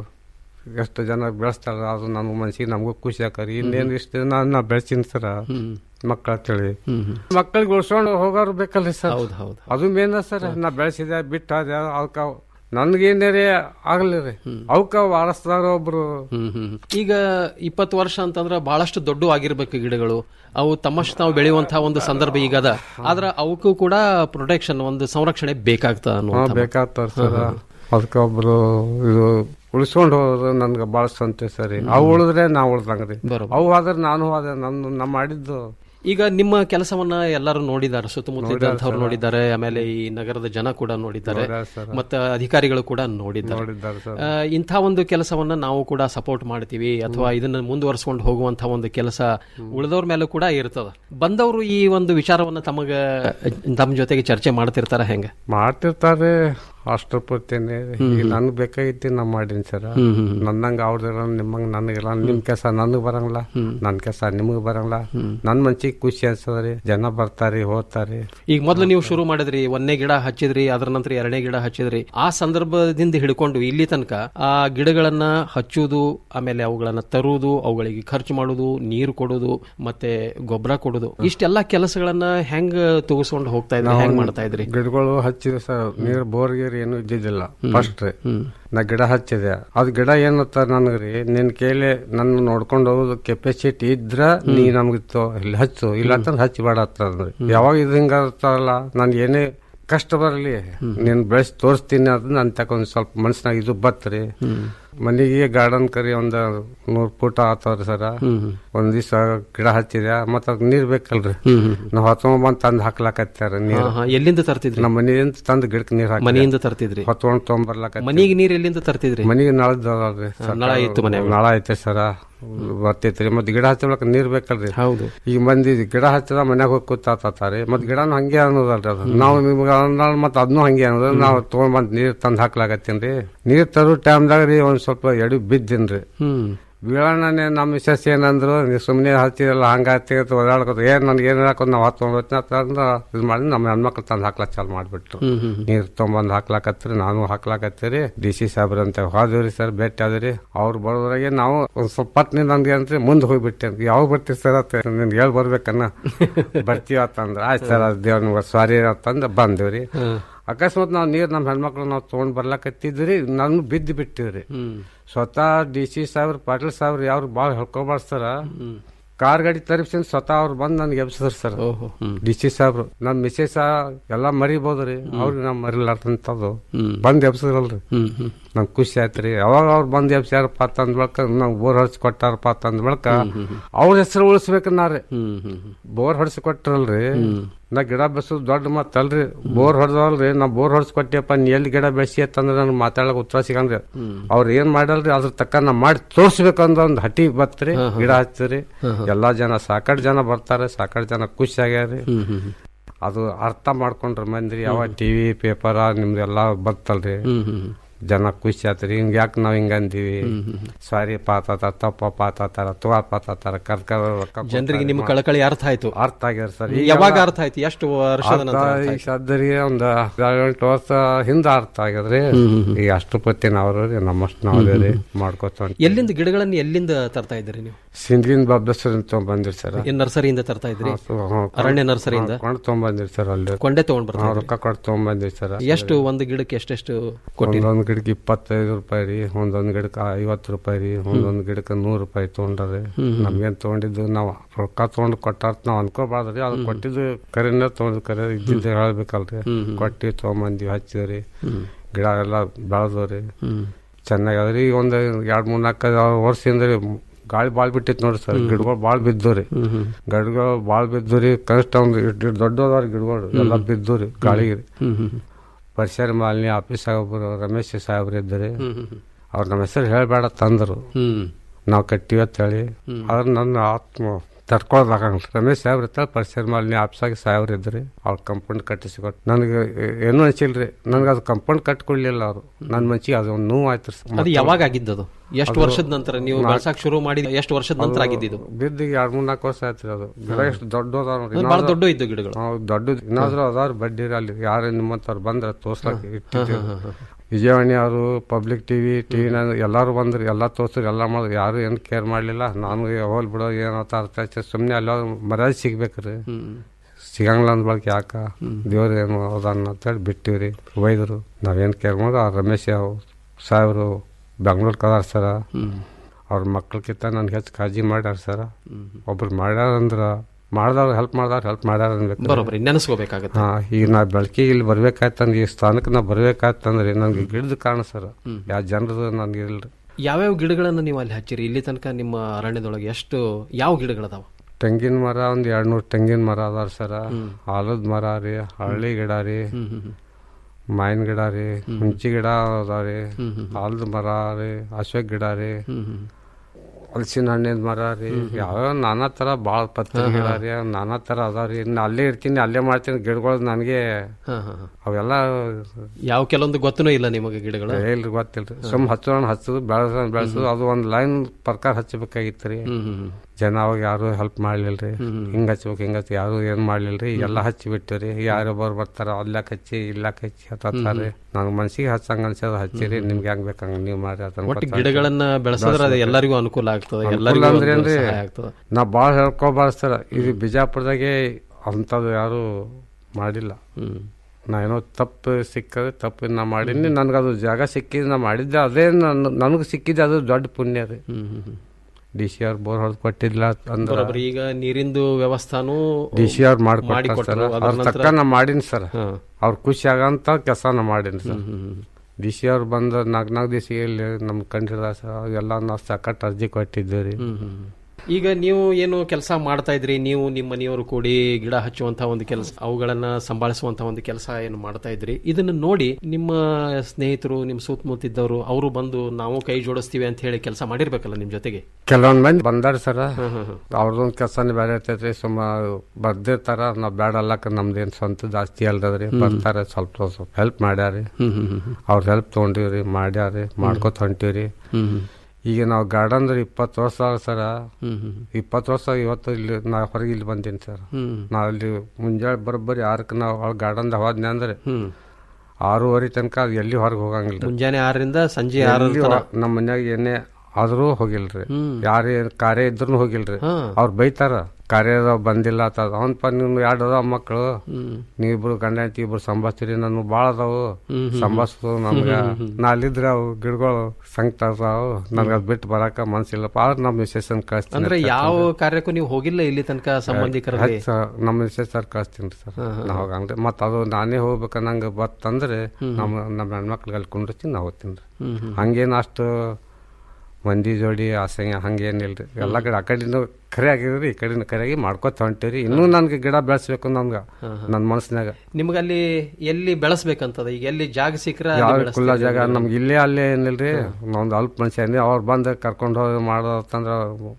Speaker 20: ಎಷ್ಟು ಜನ ಬೆಳೆಸ್ತಾರ ಅದು ನಮ್ಗೆ ಮನ್ಸಿಗೆ ನಮಗೂ ಖುಷಿ ಆಕರಿ ಇನ್ನೇನು ಇಷ್ಟು ದಿನ ನಾ ಬೆಳೆಸಿನ ಸರ ಮಕ್ಕಳ ತಿಳಿ ಮಕ್ಕಳಿಗೆ ಉಳ್ಸ್ಕೊಂಡು ಹೋಗೋರು ಬೇಕಲ್ರಿ ಸರ್ ಅದು ಮೇನ ಸರ್ ನಾ ಬೆಳೆಸಿದೆ ಬಿಟ್ಟ ಅವಕ್ಕ ನನ್ಗೇನಾರೇ ಆಗ್ಲಿ ರೀ ಅವಕ್ಕ ವಾರಸ್ದಾರ ಒಬ್ರು
Speaker 19: ಈಗ ಇಪ್ಪತ್ತು ವರ್ಷ ಅಂತಂದ್ರೆ ಬಹಳಷ್ಟು ದೊಡ್ಡ ಆಗಿರ್ಬೇಕು ಗಿಡಗಳು ಅವು ತಮ್ಮಷ್ಟು ತಾವು ಬೆಳೆಯುವಂತಹ ಒಂದು ಸಂದರ್ಭ ಈಗ ಅದ ಆದ್ರ ಅವಕ್ಕೂ ಕೂಡ ಪ್ರೊಟೆಕ್ಷನ್ ಒಂದು ಸಂರಕ್ಷಣೆ ಬೇಕಾಗ್ತದ
Speaker 20: ಹಾ ಬೇಕಾಗ್ತಾರ ಸರ್ ಅದಕ್ಕೆ ಒಬ್ರು ಇದು ಉಳಿಸ್ಕೊಂಡು ಹೋದ್ರೆ ನನ್ಗೆ ಭಾಳ ಸಂತೋಷ ರೀ ಅವು ಉಳಿದ್ರೆ ನಾ ಉಳ್ದಂಗ್ರಿ ಅವು ಆದ್ರೆ ನಾನು ಆದ್ರೆ ನನ್ನ ನಾ ಮಾಡಿದ್ದು
Speaker 19: ಈಗ ನಿಮ್ಮ ಕೆಲಸವನ್ನ ಎಲ್ಲರೂ ನೋಡಿದ್ದಾರೆ ಸುತ್ತಮುತ್ತಲಿದ್ದಂಥವ್ರು ನೋಡಿದ್ದಾರೆ ಆಮೇಲೆ ಈ ನಗರದ ಜನ ಕೂಡ ನೋಡಿದ್ದಾರೆ ಮತ್ತೆ ಅಧಿಕಾರಿಗಳು ಕೂಡ ನೋಡಿದ್ದಾರೆ ಆ, ಇಂಥ ಒಂದು ಕೆಲಸವನ್ನ ನಾವು ಕೂಡ ಸಪೋರ್ಟ್ ಮಾಡ್ತೀವಿ ಅಥವಾ ಇದನ್ನ ಮುಂದುವರಿಸಿಕೊಂಡು ಹೋಗುವಂತಹ ಒಂದು ಕೆಲಸ ಉಳಿದವ್ರ ಮೇಲೂ ಕೂಡ ಇರ್ತದ ಬಂದವರು ಈ ಒಂದು ವಿಚಾರವನ್ನ ತಮಗ ತಮ್ಮ ಜೊತೆಗೆ ಚರ್ಚೆ ಮಾಡ್ತಿರ್ತಾರ ಹೆಂಗ
Speaker 20: ಮಾಡ್ತಿರ್ತಾರೆ ಅಷ್ಟಪಡ್ತೇನೆ ಈಗ ನನ್ಗೆ ಬೇಕಾಗಿತ್ತು ನಾ ಮಾಡೀನಿ ಸರ್
Speaker 19: ಹ್ಮ್, ಹ್ಮ್, ಹ್ಮ್.
Speaker 20: ನನ್ನಂಗ ಅವ್ರದಿರ ನಿಮ್ಮಂಗ ನನಗಿಲ್ಲ ನಿಮ್ ಕೆಲಸ ನನಗ್ ಬರಂಗಿಲ್ಲ ನನ್ ಕೆಲಸ ನಿಮಗ್ ಬರಂಗಿಲ್ಲ ನನ್ ಮನ್ಸಿಗೆ ಖುಷಿ ಅನ್ಸದ್ರಿ ಜನ ಬರ್ತಾರಿ ಹೋಗ್ತಾರಿ
Speaker 19: ಈಗ ಮೊದಲು ನೀವು ಶುರು ಮಾಡಿದ್ರಿ ಒಂದನೇ ಗಿಡ ಹಚ್ಚಿದ್ರಿ ಅದರ ನಂತರ ಎರಡನೇ ಗಿಡ ಹಚ್ಚಿದ್ರಿ ಆ ಸಂದರ್ಭದಿಂದ ಹಿಡ್ಕೊಂಡು ಇಲ್ಲಿ ತನಕ ಆ ಗಿಡಗಳನ್ನ ಹಚ್ಚುವುದು ಆಮೇಲೆ ಅವುಗಳನ್ನ ತರುವುದು ಅವುಗಳಿಗೆ ಖರ್ಚು ಮಾಡುವುದು ನೀರು ಕೊಡುವುದು ಮತ್ತೆ ಗೊಬ್ಬರ ಕೊಡುವುದು ಇಷ್ಟೆಲ್ಲಾ ಕೆಲಸಗಳನ್ನ ಹೆಂಗ್ ತೂಗಿಸ್ಕೊಂಡು ಹೋಗ್ತಾ ಇದ್ರಿ ಹೆಂಗ್ ಮಾಡ್ತಾ ಇದ್ರಿ
Speaker 20: ಗಿಡಗಳು ಹಚ್ಚಿದೆ ಸರ್ ನೀರ್ ಬೋರ್ ಗೀರ್ ಏನು ಇದ್ದಿದ್ದಿಲ್ಲ ಫಸ್ಟ್ ರೀ ನಾ ಗಿಡ ಹಚ್ಚಿದೆ ಅದ್ ಗಿಡ ಏನತ್ತ ನನಗ್ರಿ ನಿನ್ ಕೈಲಿ ನನ್ನ ನೋಡ್ಕೊಂಡು ಹೋಗೋದು ಕೆಪಾಸಿಟಿ ಇದ್ರ ನೀ ನಮ್ಗೆ ತೊ- ಇಲ್ಲಿ ಹಚ್ಚು ಇಲ್ಲ ಅಂತಂದ್ರೆ ಹಚ್ಚಬೇಡ ಅಂತಂದ್ರಿ ಯಾವಾಗ ಇದು ಹಿಂಗ ಇರ್ತಾರಲ್ಲ ನನ್ ಏನೇ ಕಷ್ಟ ಬರಲಿ ನೀನ್ ಬೆಳೆಸಿ ತೋರಿಸ್ತೀನಿ ಅದು ನನ್ ತಕೊಂಡ್ ಸ್ವಲ್ಪ ಮನ್ಸಿನಾಗ ಇದು ಬತ್ರಿ ಮನೆಗೆ ಗಾರ್ಡನ್ ಕರಿ ಒಂದ್ ನೂರ್ ಫೂಟ್ ಆತವ್ರಿ ಸರ ಒಂದ್ ದಿವ್ಸ ಗಿಡ ಹಚ್ಚಿದೆ ಮತ್ತ ಅದಕ್ಕೆ ನೀರ್ ಬೇಕಲ್ರಿ ನಾವ್ ಹೊತ್ಕೊಂಡ್ ಬಂದ್ ತಂದ್ ಹಾಕ್ಲಾಕತ್ತಾರ ನೀರ್
Speaker 19: ಹಾ, ಹಾ. ಎಲ್ಲಿಂದ ತರ್ತಿದ್ರಿ
Speaker 20: ನಮ್ಮ ಮನೆಯಿಂದ ತಂದ್ ಗಿಡಕ್ಕೆ ನೀರ್ ಹಾಕಿ
Speaker 19: ಮನೆಯಿಂದ ತರ್ತಿದ್ರಿ
Speaker 20: ಹೊತ್ಕೊಂಡ್ ತೊಗೊಂಬರ್ಲಾಕ
Speaker 19: ಮನೆಗೆ ನೀರ್ ಎಲ್ಲಿಂದ ತರ್ತಿದ್ರಿ
Speaker 20: ಮನೆಗೆ ನಳದಲ್ರಿ
Speaker 19: ಹಾ, ನಳ ಇತ್ತು ಮನ್ಯಾಗ.
Speaker 20: ನಳ ಐತೆ ಸರ ಬರ್ತೈತ್ರಿ ಮತ್ ಗಿಡ ಹಚ್ಚಲಕ ನೀರ್ ಬೇಕಲ್ರಿ
Speaker 19: ಹೌದು
Speaker 20: ಈಗ ಮಂದಿ ಗಿಡ ಹಚ್ಚದ ಮನ್ಯಾಗ ಹೋಗಿ ಕೂತಾತಾರಿ ಮತ್ ಗಿಡನು ಹಂಗೆ ಅನ್ನೋದಲ್ರಿ ಅದು ನಾವು ನಿಮ್ಗೆ ಮತ್ ಅದನ್ನು ಹಂಗೆ ಅನ್ನೋದು ನಾವು ತಗೊಂಡ್ ಬಂದ್ ನೀರ್ ತಂದ್ ಹಾಕ್ಲಾಕತ್ತೀನ್ರಿ ನೀರ್ ತರೋ ಟೈಮ್ದಾಗ ರೀ ಒಂದ್ ಸ್ವಲ್ಪ ಎಡಿ ಬಿದ್ದೀನ್ರಿ
Speaker 19: ಹ್ಮ್
Speaker 20: ಬೀಳಣ್ಣನೆ ನಮ್ಮ ಮಿಸಸ್ ಏನಂದ್ರು ನೀವು ಸುಮ್ಮನೆ ಹಚ್ಚಿರಲ್ಲ ಹಂಗಾತಿ ಓಡಾಡ್ಕೋತ ಏನ್ ನನ್ಗೆ ಏನ್ ಹಾಕೋದು ನಾವು ಹತ್ಕೊಂಡು ಅಂತಂದ್ರ ಇದು ಮಾಡಿ ನಮ್ಮ ಹೆಣ್ಮಕ್ಳು ತಂದು ಹಾಕ್ಲಾಕ್ ಚಾಲು ಮಾಡ್ಬಿಟ್ರು
Speaker 19: ಹ್ಮ್, ಹ್ಮ್, ಹ್ಮ್.
Speaker 20: ನೀರ್ ತೊಗೊಂಬಂದ್ ಹಾಕ್ಲಾಕತ್ರಿ ನಾನು ಹಾಕ್ಲಾಕತ್ತೀರಿ ಡಿ ಸಿ ಸಾಬ್ರ ಅಂತ ಹೋದ್ರಿ ಸರ್ ಭೇಟಿ ಆದ್ರಿ ಅವ್ರು ಬರೋದ್ರಾಗೆ ನಾವು ಒಂದ್ ಸ್ವಲ್ಪ ಪಟ್ನಿ ನನ್ಗೆ ಅಂತ್ರಿ ಮುಂದೆ ಹೋಗ್ಬಿಟ್ಟೆ ಯಾವಾಗ ಬರ್ತೀವಿ ಸರ್ ಅಂತ ನಿನ್ಗೆ ಹೇಳ್ ಬರ್ಬೇಕನ್ನ ಬರ್ತೀವಿ ಅಂತಂದ್ರ ಆಯ್ತು ಸರ್ ಅದು ದೇವ್ರ ಸಾರಿ ಅಂತಂದ ಬಂದೇವ್ರಿ ಅಕಸ್ಮಾತ್ ನಾವು ನೀರ್ ನಮ್ಮ ಹೆಣ್ಮಕ್ಳು ನಾವು ತಗೊಂಡ್ ಬರ್ಲಾಕತ್ತಿದ್ರಿ ನಾನು ಬಿದ್ದು ಬಿಟ್ಟಿವ್ರಿ ಸ್ವತಃ ಡಿ ಸಿ ಸಾಹೇಬ್ರ ಪಾಟೀಲ್ ಸಾಹೇಬ್ರ ಯಾರು ಭಾಳ ಹೇಳ್ಕೊಬಾರ್ದು ಸರ್ ಕಾರ್ ಗಾಡಿ ತರಿಸಿನ ಸ್ವತಃ ಅವ್ರು ಬಂದ್ ನನ್ಗೆ ಎಬ್ಸಿದ್ರು ಸರ್ ಡಿ ಸಿ ಸಾಹೇಬ್ರು ನಮ್ ಮಿಸೆಸ್ ಎಲ್ಲಾ ಮರಿಬೋದ್ರಿ ಅವ್ರಿಗೆ ನಾವ್ ಮರಿಲಾರ್ದಂತದ್ದು ಬಂದ್ ಎಬ್ಸಿದ್ರಲ್ರಿ ನಂಗೆ ಖುಷಿ ಆಯ್ತ್ರಿ ಯಾವಾಗ ಅವ್ರು ಬಂದ್ ಎಬ್ಸ್ಯಾರಪ್ಪ ಅಂತಂದ್ ಬಳಕ ನಂಗೆ ಬೋರ್ ಹೊಡ್ಸಿ ಕೊಟ್ಟಾರಪ್ಪ ಅಂತಂದ್ ಬಳಕ ಅವ್ರ ಹೆಸರು ಉಳಿಸ್ಬೇಕು ನಾರೇ ಬೋರ್ ಹೊಡ್ಸಿ ಕೊಟ್ರಲ್ರಿ ನಾ ಗಿಡ ಬೆಳೆಸೋದು ದೊಡ್ಡ ಮಾತಲ್ರಿ ಬೋರ್ ಹೊಡೆದವಲ್ರಿ ನಾ ಬೋರ್ ಹೊಡ್ಸಿ ಕೊಟ್ಟಿಯಪ್ಪ ನೀ ಎಲ್ಲಿ ಗಿಡ ಬೆಳೆಸಿ ಅಂತಂದ್ರೆ ನನ್ಗೆ ಮಾತಾಡಕ್ ಉತ್ತರ ಸಿಗಂದ್ರಿ ಅವ್ರ ಏನ್ ಮಾಡಲ್ರಿ ಅದ್ರ ತಕ್ಕ ನಾ ಮಾಡಿ ತೋರ್ಸ್ಬೇಕಂದ ಒಂದ್ ಹಟಿ ಬತ್ರಿ ಗಿಡ ಹಚ್ಚಿರಿ ಎಲ್ಲಾ ಜನ ಸಾಕಷ್ಟು ಜನ ಬರ್ತಾರೆ ಸಾಕಷ್ಟು ಜನ ಖುಷಿ ಆಗ್ಯಾರಿ ಅದು ಅರ್ಥ ಮಾಡ್ಕೊಂಡ್ರಿ ಮಂದಿ ಯಾವ ಟಿವಿ ಪೇಪರ್ ನಿಮ್ದೆಲ್ಲ ಬರ್ತಲ್ರಿ ಜನ ಖುಷಿ ಆತ್ರಿ ಹಿಂಗ ಯಾಕೆ ನಾವ್ ಹಿಂಗ ಅಂದೀವಿ ಸಾರಿ ಪಾತಾತ ತಪ್ಪ ಪಾತಾತಾರ ತುವಾ ಪಾತಾತಾರ ಕರ್ಕರ
Speaker 19: ಜನರಿಗೆ ನಿಮ್ಮ ಕಳಕಳಿ ಅರ್ಥ ಆಯ್ತು
Speaker 20: ಅರ್ಥ ಆಗ್ಯಾರ ಸರ್
Speaker 19: ಯಾವಾಗ ಅರ್ಥ ಆಯ್ತು ಎಷ್ಟು ವರ್ಷದ ನಂತರ ಅರ್ಥ
Speaker 20: ಈಗ
Speaker 19: ಆಯ್ತು?
Speaker 20: ಸದ್ಯರಿಗೆ ಒಂದ್ ಎಂಟು ವರ್ಷ ಹಿಂದ ಅರ್ಥ ಆಗ್ಯದ್ರಿ ಈಗ ಅಷ್ಟು ನಾವು ನಮ್ಮಷ್ಟು ನಾವ್ ಮಾಡ್ಕೊತ
Speaker 19: ಎಲ್ಲಿಂದ ಗಿಡಗಳನ್ನ ಎಲ್ಲಿಂದ ತರ್ತಾ ಇದ್ದೀರಿ ನೀವು
Speaker 20: ಸಿಂಧಿನ್ ಬಾಬ್ದಸ್ಸರ್ ಅಂತ ಬಂದಿರಿ ಸರ್
Speaker 19: ಏನ್ ನರ್ಸರಿಯಿಂದ ತರ್ತಾ ಇದ್ರಿ ಅರಣ್ಯ ನರ್ಸರಿಯಿಂದ
Speaker 20: ಕೊಂಡು ತೊಗೊಂಬಂದಿರಿ ಸರ್ ಅಲ್ಲಿ
Speaker 19: ಕೊಂಡೆ ತಗೊಂಡ್ ಬರ್ತಾ
Speaker 20: ನಾವು ರೊಕ್ಕ ಕೊಟ್ಟು ತೊಗೊಂಬಂದಿರಿ ಸರ್
Speaker 19: ಎಷ್ಟು ಒಂದು ಗಿಡಕ್ಕೆ ಎಷ್ಟೆಷ್ಟು ಕೊಟ್ಟಿರಿ
Speaker 20: ಒಂದೊಂದು ಗಿಡಕ್ಕೆ ಇಪ್ಪತ್ತೈದು ರೂಪಾಯಿ ರೀ ಒಂದೊಂದು ಗಿಡಕ್ಕೆ ಐವತ್ತು ರೂಪಾಯಿ ರೀ ಒಂದೊಂದು ಗಿಡಕ್ಕೆ ನೂರು ರೂಪಾಯಿ ತೊಗೊಂಡ್ರಿ
Speaker 19: ಹ್ಮ್.
Speaker 20: ನಮ್ಗೇನ್ ತೊಗೊಂಡಿದ್ದು ನಾವು ರೊಕ್ಕ ತೊಗೊಂಡು ಕೊಟ್ಟಾರ ನಾವು ಅನ್ಕೋಬಾರ್ದ್ರಿ ಅದು ಕೊಟ್ಟಿದ್ದು ಕರೆನೇ ತೊಗೊಂಡು ಕರೆ ಇದ್ದಿದ್ದು ಹೇಳ್ಬೇಕಲ್ರಿ
Speaker 19: ಹ್ಮ್, ಹ್ಮ್.
Speaker 20: ಕೊಟ್ಟು ತೊಗೊಂಬಂದ್ವಿ ಹಚ್ಚಿದ್ರಿ
Speaker 19: ಹ್ಮ್.
Speaker 20: ಗಿಡ ಎಲ್ಲ ಬೆಳೆದವ್ರಿ
Speaker 19: ಹ್ಮ್.
Speaker 20: ಚೆನ್ನಾಗಿ ಅದ್ರಿ ಈಗ ಒಂದು ಎರಡು ಮೂರು ನಾಲ್ಕು ವರ್ಷದಿಂದ ರೀ ಗಾಳಿ ಭಾಳ ಬಿಟ್ಟಿತ್ತು ನೋಡ್ರಿ ಸರ್
Speaker 19: ಹ್ಮ್.
Speaker 20: ಗಿಡಗಳು ಭಾಳ ಬಿದ್ದವ್ರಿ
Speaker 19: ಹ್ಮ್, ಹ್ಮ್.
Speaker 20: ಗಿಡಗಳು ಭಾಳ ಬಿದ್ದವ್ರಿ ಕನಿಷ್ಠ ಒಂದು ಇಷ್ಟು ದೊಡ್ಡದವ್ರಿ ಗಿಡಗಳು ಎಲ್ಲ
Speaker 19: ಹ್ಮ್.
Speaker 20: ಬಿದ್ದವ್ರಿ ಗಾಳಿಗೆ ರೀ
Speaker 19: ಹ್ಮ್, ಹ್ಮ್.
Speaker 20: ಪರಿಸರ ಮಾಲಿನ್ಯ ಆಫೀಸ್ ಒಬ್ಬರು ರಮೇಶ್ ಸಾಹೇಬ್ರು ಇದ್ದರೆ
Speaker 19: ಹ್ಮ್, ಹ್ಮ್, ಹ್ಮ್.
Speaker 20: ಅವ್ರು ನಮ್ಮ ಹೆಸರು ಹೇಳಬೇಡ ತಂದರು
Speaker 19: ಹ್ಮ್.
Speaker 20: ನಾವು ಕಟ್ಟಿವಿ ಅಂತ ಹೇಳಿ
Speaker 19: ಹ್ಮ್.
Speaker 20: ಆದ್ರೆ ನನ್ನ ಆತ್ಮ ತಡ್ಕೊಳ್ಳೋದಾಗಂಗಿಲ್ಲ ರಮೇಶ್ ಸಾಹೇಬ್ರ ಇರ್ತಾರೆ ಪರಿಸರ ಮಾಲಿನ್ಯ ಆಫೀಸಾಗಿ ಸಾಹೇಬ್ರು ಇದ್ರಿ ಅವ್ರು ಕಂಪೌಂಡ್ ಕಟ್ಟಿಸಿಕೊಟ್ಟು ನನಗೆ ಏನೂ ಅನ್ಸಿಲ್ರಿ ನನಗೆ ಅದು ಕಂಪೌಂಡ್ ಕಟ್ಕೊಡ್ಲಿಲ್ಲ ಅವರು ನನ್ನ ಮನ್ಸಿಗೆ ಅದು ಒಂದು ನೋವು ಆಯ್ತು
Speaker 19: ಅದು ಯಾವಾಗ ಆಗಿದ್ದದು ಎಷ್ಟು
Speaker 20: ಅದು
Speaker 19: ವರ್ಷದ ನಂತರ ನೀವು
Speaker 20: ನಾಲ್ಕು-
Speaker 19: ಬೆಳ್ಸಕ್ ಶುರು ಮಾಡಿ ಎಷ್ಟು ವರ್ಷದ ನಂತರ ಆಗಿದ್ದು
Speaker 20: ಬಿದ್ದು ಎರಡು ಮೂರು ನಾಲ್ಕು ವರ್ಷ ಆಯ್ತು ಅದು ಗಿಡ ಎಷ್ಟು ದೊಡ್ಡ
Speaker 19: ಅದು ಭಾಳ ದೊಡ್ಡ ಇದ್ದು ಗಿಡಗಳು.
Speaker 20: ದೊಡ್ಡ ಇನ್ನಾದ್ರೂ ಅದಾರು ಬಡ್ಡಿ ಅಲ್ಲಿ ಯಾರೇ ನಿಮ್ಮಂತವ್ರು ಬಂದ್ರೆ ತೋರ್ಸ್ಲಕ್ಕೆ
Speaker 19: ಹಾ,
Speaker 20: ಇಟ್ಟಿದ್ದೀವಿ
Speaker 19: ಹಾ, ಹಾ, ಹಾ.
Speaker 20: ವಿಜಯವಾಣಿ ಅವರು ಪಬ್ಲಿಕ್ ಟಿವಿ ಟಿವಿ ಎಲ್ಲರೂ ಬಂದ್ರು ಎಲ್ಲ ತೋರ್ಸ್ರು ಎಲ್ಲ ಮಾಡಿದ್ರು ಯಾರು ಏನು ಕೇರ್ ಮಾಡಲಿಲ್ಲ ನಾನು ಹೋಲ್ ಬಿಡೋ ಏನಂತ ಅರ್ಥ ಆಯ್ತು ಸುಮ್ಮನೆ ಎಲ್ಲ ಮರ್ಯಾದೆ ಸಿಗ್ಬೇಕ್ರಿ ಸಿಗಂಗಿಲ್ಲ ಅಂದ ಬಳಕೆ ಯಾಕ ದೇವ್ರ ಏನು ಅದಾನ ಅಂತೇಳಿ ಬಿಟ್ಟಿವ್ರಿ ಒಯ್ದರು ನಾವೇನು ಕೇರ್ ಮಾಡೋದು ಆ ರಮೇಶ್ ಸಾಹೇಬ್ರು ಬೆಂಗ್ಳೂರ್ ಕದಾರ ಸರ ಅವ್ರ ಮಕ್ಳಕ್ಕಿಂತ ನನ್ಗೆ ಹೆಚ್ಚು ಕಾಳಜಿ ಮಾಡ್ಯಾರ ಸರ ಒಬ್ರು ಮಾಡ್ಯಾರ ಅಂದ್ರ ಮಾಡ್ದವ್ರು ಹೆಲ್ಪ್ ಮಾಡ್ದವ್ರು ಹೆಲ್ಪ್ ಮಾಡ್ಯಾರ ಅನ್ಬೇಕು
Speaker 19: ಬರೋಬ್ಬರಿ ನೆನೆಸ್ಕೋಬೇಕಾಗತ್ತೆ.
Speaker 20: ಹಾ ಈಗ ನಾ ಬೆಳಕಿಗೆ ಇಲ್ಲಿ ಬರ್ಬೇಕಾಯ್ತಂದ್ರೆ ಈ ಸ್ಥಾನಕ್ಕೆ ನಾ ಬರ್ಬೇಕಾಯ್ತಂದ್ರೆ ನನ್ಗೆ ಗಿಡದ ಕಾರಣ ಸರ್ ಯಾವ ಜನರದು ನನ್ಗೆ ಇಲ್ರಿ
Speaker 19: ಯಾವ್ಯಾವ ಗಿಡಗಳನ್ನು ನೀವು ಅಲ್ಲಿ ಹಚ್ಚಿರಿ ಇಲ್ಲಿ ತನಕ ನಿಮ್ಮ ಅರಣ್ಯದೊಳಗೆ ಎಷ್ಟು ಯಾವ ಗಿಡಗಳದಾವ
Speaker 20: ತೆಂಗಿನ ಮರ ಒಂದ್ ಎರಡ್ ನೂರ್ ತೆಂಗಿನ ಮರ ಅದಾರ ಸರ ಆಲದ ಮರ ರೀ ಹಳ್ಳಿ ಗಿಡ ರೀ ಮಾವಿನ ಗಿಡ ರೀ ಹುಂಚಿ ಗಿಡ ಅದಾವ್ರಿ ಆಲದ ಮರ ರೀ ಅಶ್ವಕ್ ಗಿಡ ರೀ ಹಲಸಿನ ಹಣ್ಣಿನ ಮರ ರೀ ಯಾವ್ಯಾವ ನಾನಾ ತರ ಬಾಳ ಪತ್ರಿ ಗಿಡ ರೀ ನಾನಾ ತರ ಅದಾವ್ರಿ ಇನ್ನು ಅಲ್ಲೇ ಇರ್ತೀನಿ ಅಲ್ಲೇ ಮಾಡ್ತೀನಿ ಗಿಡಗಳು ನನಗೆ
Speaker 19: ಹಾ, ಹಾ, ಹಾ.
Speaker 20: ಅವೆಲ್ಲ
Speaker 19: ಯಾವ ಕೆಲವೊಂದು ಗೊತ್ತೂ ಇಲ್ಲ ನಿಮಗೆ ಗಿಡಗಳು
Speaker 20: ಇಲ್ರಿ ಗೊತ್ತಿಲ್ರಿ ಸುಮ್ ಹಚ್ಚೋಣ ಹಚ್ಚೋದು ಬೆಳೆಸ ಬೆಳೆಸೋದು ಅದು ಒಂದ್ ಲೈನ್ ಪ್ರಕಾರ ಹಚ್ಚಬೇಕಾಗಿತ್ತು ರೀ
Speaker 19: ಹ್ಮ್, ಹ್ಮ್, ಹ್ಮ್.
Speaker 20: ಜನ ಅವಾಗ ಯಾರು ಹೆಲ್ಪ್ ಮಾಡ್ಲಿಲ್ರಿ ಹಿಂಗ್ ಹಚ್ಬೇಕು ಹಿಂಗ್ ಹಚ್ಚ ಯಾರು ಏನ್ ಮಾಡ್ಲಿಲ್ರಿ ಎಲ್ಲ ಹಚ್ಚಿ ಬಿಟ್ಟಿರಿ ಯಾರೊಬ್ಬರು ಬರ್ತಾರ ಅಲ್ಲಕ್ ಹಚ್ಚಿ ಇಲ್ಲಕ್ ಹಚ್ಚಿ ಹತ್ತಾರ್ರಿ ನನ್ ಮನ್ಸಿಗೆ ಹಚ್ಚಂಗ ಅನ್ಸದ ಹಚ್ಚಿರಿ ನಿಮ್ಗೆ ಹೆಂಗ್ ಬೇಕಂಗ ನೀವ್ ಮಾಡ್ರಿ ಅದನ್ನ
Speaker 19: ಒಟ್ಟು
Speaker 20: ಗೊತ್ತಾಗ್ತದೆ.
Speaker 19: ಗಿಡಗಳನ್ನ ಬೆಳೆಸಿದ್ರೆ ಅದು ಎಲ್ಲರಿಗೂ ಅನುಕೂಲ ಆಗ್ತದೆ
Speaker 20: ಅನುಕೂಲ
Speaker 19: ಎಲ್ಲರಿಗೂ
Speaker 20: ಅಂದ್ರೆ
Speaker 19: ಒಂದು
Speaker 20: ಏನ್ರಿ
Speaker 19: ಸಹಾಯ ಆಗ್ತದೆ
Speaker 20: ನಾ ಬಾಳ ಹೇಳ್ಕೊಬಾರ್ದು ಸರ್ ಇದು ಬಿಜಾಪುರದಾಗೆ ಅಂಥದ್ದು ಯಾರು ಮಾಡಿಲ್ಲ ನಾ ಏನೋ ತಪ್ಪು ಸಿಕ್ಕದೆ ತಪ್ಪು ನಾ ಮಾಡೀನಿ ನನ್ಗೆ ಅದು ಜಾಗ ಸಿಕ್ಕಿದ್ ನಾ ಮಾಡಿದ್ದೆ ಅದೇ ನನ್ ನನಗೆ ಸಿಕ್ಕಿದ್ದೆ ಅದು ದೊಡ್ಡ ಪುಣ್ಯ ರೀ ಡಿ ಸಿ ಅವ್ರು ಬೋರ್ ಹೊಡೆದು ಕೊಟ್ಟಿಲ್ಲ ಅಂದ್ರೆ
Speaker 19: ಬರೋಬ್ಬರಿ ಈಗ ನೀರಿಂದು ವ್ಯವಸ್ಥಾನೂ
Speaker 20: ಡಿ ಸಿ ಅವ್ರು ಮಾಡಿಕೊಟ್ಟಾರ
Speaker 19: ಮಾಡಿಕೊಟ್ರು.
Speaker 20: ಸರ್
Speaker 19: ಅದ್ರ
Speaker 20: ಅವ್ರ
Speaker 19: ನಂತರ-
Speaker 20: ತಕ್ಕ ನಾ ಮಾಡೀನಿ ಸರ್ ಅವ್ರ ಖುಷಿ ಆಗಂತ ಕೆಲಸ ನಾ ಮಾಡೀನಿ ಸರ್ ಡಿ ಸಿ ಅವ್ರು ಬಂದ ನಾಲ್ಕು ನಾಲ್ಕು ದಿವಸ ಇಲ್ಲಿ ನಮ್ ಕಂಡಿಲ್ಲ ಸರ್ ಎಲ್ಲ ನಾವು ಸಕಟ್ ಅರ್ಜಿ ಕೊಟ್ಟಿದ್ದೀವಿ ರೀ
Speaker 19: ಈಗ ನೀವು ಏನು ಕೆಲಸ ಮಾಡ್ತಾ ಇದ್ರಿ ನೀವು ನಿಮ್ಮ ಮನೆಯವರು ಕೂಡಿ ಗಿಡ ಹಚ್ಚುವಂತಹ ಒಂದು ಕೆಲಸ ಅವುಗಳನ್ನ ಸಂಭಾಳಿಸುವಂತಹ ಒಂದು ಕೆಲಸ ಏನು ಮಾಡ್ತಾ ಇದ್ರಿ ಇದನ್ನ ನೋಡಿ ನಿಮ್ಮ ಸ್ನೇಹಿತರು ನಿಮ್ಮ ಸುತ್ತಮುತ್ತಿದ್ದವರು ಅವರು ಬಂದು ನಾವು ಕೈ ಜೋಡಿಸ್ತೀವಿ ಅಂತ ಹೇಳಿ ಕೆಲಸ ಮಾಡಿರ್ಬೇಕಲ್ಲ ನಿಮ್ ಜೊತೆಗೆ
Speaker 20: ಕೆಲವೊಂದ್ ಮಂದಿ ಬಂದಾರ ಸರ್ ಅವ್ರದೊಂದ್ ಕೆಲಸನೇ ಬೇರೆ ಇರ್ತೈತ್ರಿ ಸುಮ್ಮ ಬರ್ದಿರ್ತಾರ ನಾವ್ ಬೇಡ ಅಲ್ಲಕ ನಮ್ದೇನ್ ಸ್ವಂತ ಜಾಸ್ತಿ ಅಲ್ದದ್ರಿ ಬರ್ತಾರೆ ಸ್ವಲ್ಪ ಸ್ವಲ್ಪ ಹೆಲ್ಪ್ ಮಾಡ್ಯಾರಿ
Speaker 19: ಹ್ಮ್, ಹ್ಮ್, ಹ್ಮ್, ಹ್ಮ್.
Speaker 20: ಅವ್ರ ಹೆಲ್ಪ್ ತಗೊಂಡಿವ್ರಿ ಮಾಡ್ಯಾರಿ ಮಾಡ್ಕೊತ ಹೊಂಟಿವ್ರಿ ಈಗ ನಾವು ಗಾರ್ಡನ್ ಇಪ್ಪತ್ತು ವರ್ಷ ಆಗ ಸರ ಇಪ್ಪತ್ತು ವರ್ಷ ಇವತ್ತು ಇಲ್ಲಿ ನಾ ಹೊರಗೆ ಇಲ್ಲಿ ಬಂದೀನಿ ಸರ್
Speaker 19: ಹ್ಮ್.
Speaker 20: ನಾ ಅಲ್ಲಿ ಮುಂಜಾನೆ ಬರೋಬ್ಬರಿ ಆರಕ್ಕೆ ನಾವು ಗಾರ್ಡನ್ ಹೋದ್ನೆ ಅಂದ್ರೆ ಆರೂವರೆ ತನಕ ಅದು ಎಲ್ಲಿ ಹೊರಗೆ ಹೋಗಂಗಿಲ್ಲ
Speaker 19: ಮುಂಜಾನೆ ಆರರಿಂದ ಸಂಜೆ ಆರರ
Speaker 20: ಎಲ್ಲಿ
Speaker 19: ತನಕ.
Speaker 20: ಹೊ- ನಮ್ಮ ಮನ್ಯಾಗ ಏನೇ ಆದ್ರೂ ಹೋಗಿಲ್ರಿ ಯಾರೇ ಕಾರ್ಯ ಇದ್ರು ಹೋಗಿಲ್ರಿ ಅವ್ರು ಬೈತಾರ ಕಾರ್ಯದ ಬಂದಿಲ್ಲ ಅಂತ ಅವನ್ಪ ನೀವು ಎರಡು ಅದಾವ ಮಕ್ಕಳು ನೀವಿಬ್ರು ಗಂಡ ಹೆಂಡತಿ ಇಬ್ರು ಸಂಭಾಸ್ತೀರಿ ನಾನು ಬಾಳ ಅದಾವು ಸಂಭಾಸ್ತು ನಮ್ಗ ನಾ ಅಲ್ಲಿದ್ರೆ ಅವು ಗಿಡಗಳು ಸಂಕಟ ಅದಾವು ನನ್ಗೆ ಅದ್ ಬಿಟ್ಟು ಬರಾಕ ಮನ್ಸಿಲ್ಲಪ್ಪ ಆದ್ರೆ ನಮ್ಮ ಮಿಸಸ್ ಕಳಿಸ್ತೀನಿ
Speaker 19: ಅಂದ್ರೆ
Speaker 20: ಅಂತ
Speaker 19: ಯಾವ
Speaker 20: ಹೇಳ್ತಾರೆ.
Speaker 19: ಕಾರ್ಯಕ್ಕೂ ನೀವು ಹೋಗಿಲ್ಲ ಇಲ್ಲಿ ತನಕ ಸಂಬಂಧಿಕರಲ್ಲಿ
Speaker 20: ಹೆಚ್ಚ ನಮ್ಮ ಮಿಸಸ್ ಸರ್ ಕಳಿಸ್ತೀನಿ ಸರ್ ನಾ ಹೋಗಂಗ್ರಿ ಮತ್ತ ಅದು ನಾನೇ ಹೋಗ್ಬೇಕು ನಂಗೆ ಬತ್ತಂದ್ರೆ ನಮ್ಮ ನಮ್ಮ ಹೆಣ್ಮಕ್ಳಿಗೆ ಅಲ್ಲಿ ಕುಂಡಿರ್ತೀನಿ ನಾ ಹೋಗ್ತೀನಿ
Speaker 19: ಹ್ಮ್, ಹ್ಮ್.
Speaker 20: ಹಂಗೇನು ಅಷ್ಟು ಮಂದಿ ಜೋಡಿ ಅಸಹ್ಯ ಹಂಗೇನಿಲ್ರಿ ಎಲ್ಲ ಕಡೆ ಆ ಕಡೆನೂ ಖರೆ ಆಗಿದ್ರಿ ಈ ಕಡೆನೂ ಖರೆಯಾಗಿ ಮಾಡ್ಕೊತ ಹೊಂಟಿವ್ರಿ ಇನ್ನೂ ನನ್ಗೆ ಗಿಡ ಬೆಳೆಸ್ಬೇಕು ನನ್ಗೆ ನನ್ನ ಮನಸ್ಸಿನಾಗ
Speaker 19: ನಿಮ್ಗಲ್ಲಿ ಎಲ್ಲಿ ಬೆಳೆಸ್ಬೇಕಂತದ ಈಗ ಎಲ್ಲಿ ಜಾಗ ಸಿಕ್ಕರೆ ಅಲ್ಲಿ
Speaker 20: ಯಾವ
Speaker 19: ಬೆಳೆಸ್ತೀರಿ.
Speaker 20: ಕುಲ್ಲ ಜಾಗ ನಮ್ಗೆ ಇಲ್ಲೇ ಅಲ್ಲೇ ಏನಿಲ್ರಿ ನಮ್ದು ಅಲ್ಪ ಮನುಷ್ಯ ಅಂದ್ರೆ ಅವ್ರು ಬಂದು ಕರ್ಕೊಂಡು ಹೋಗಿ ಮಾಡೋದಂದ್ರ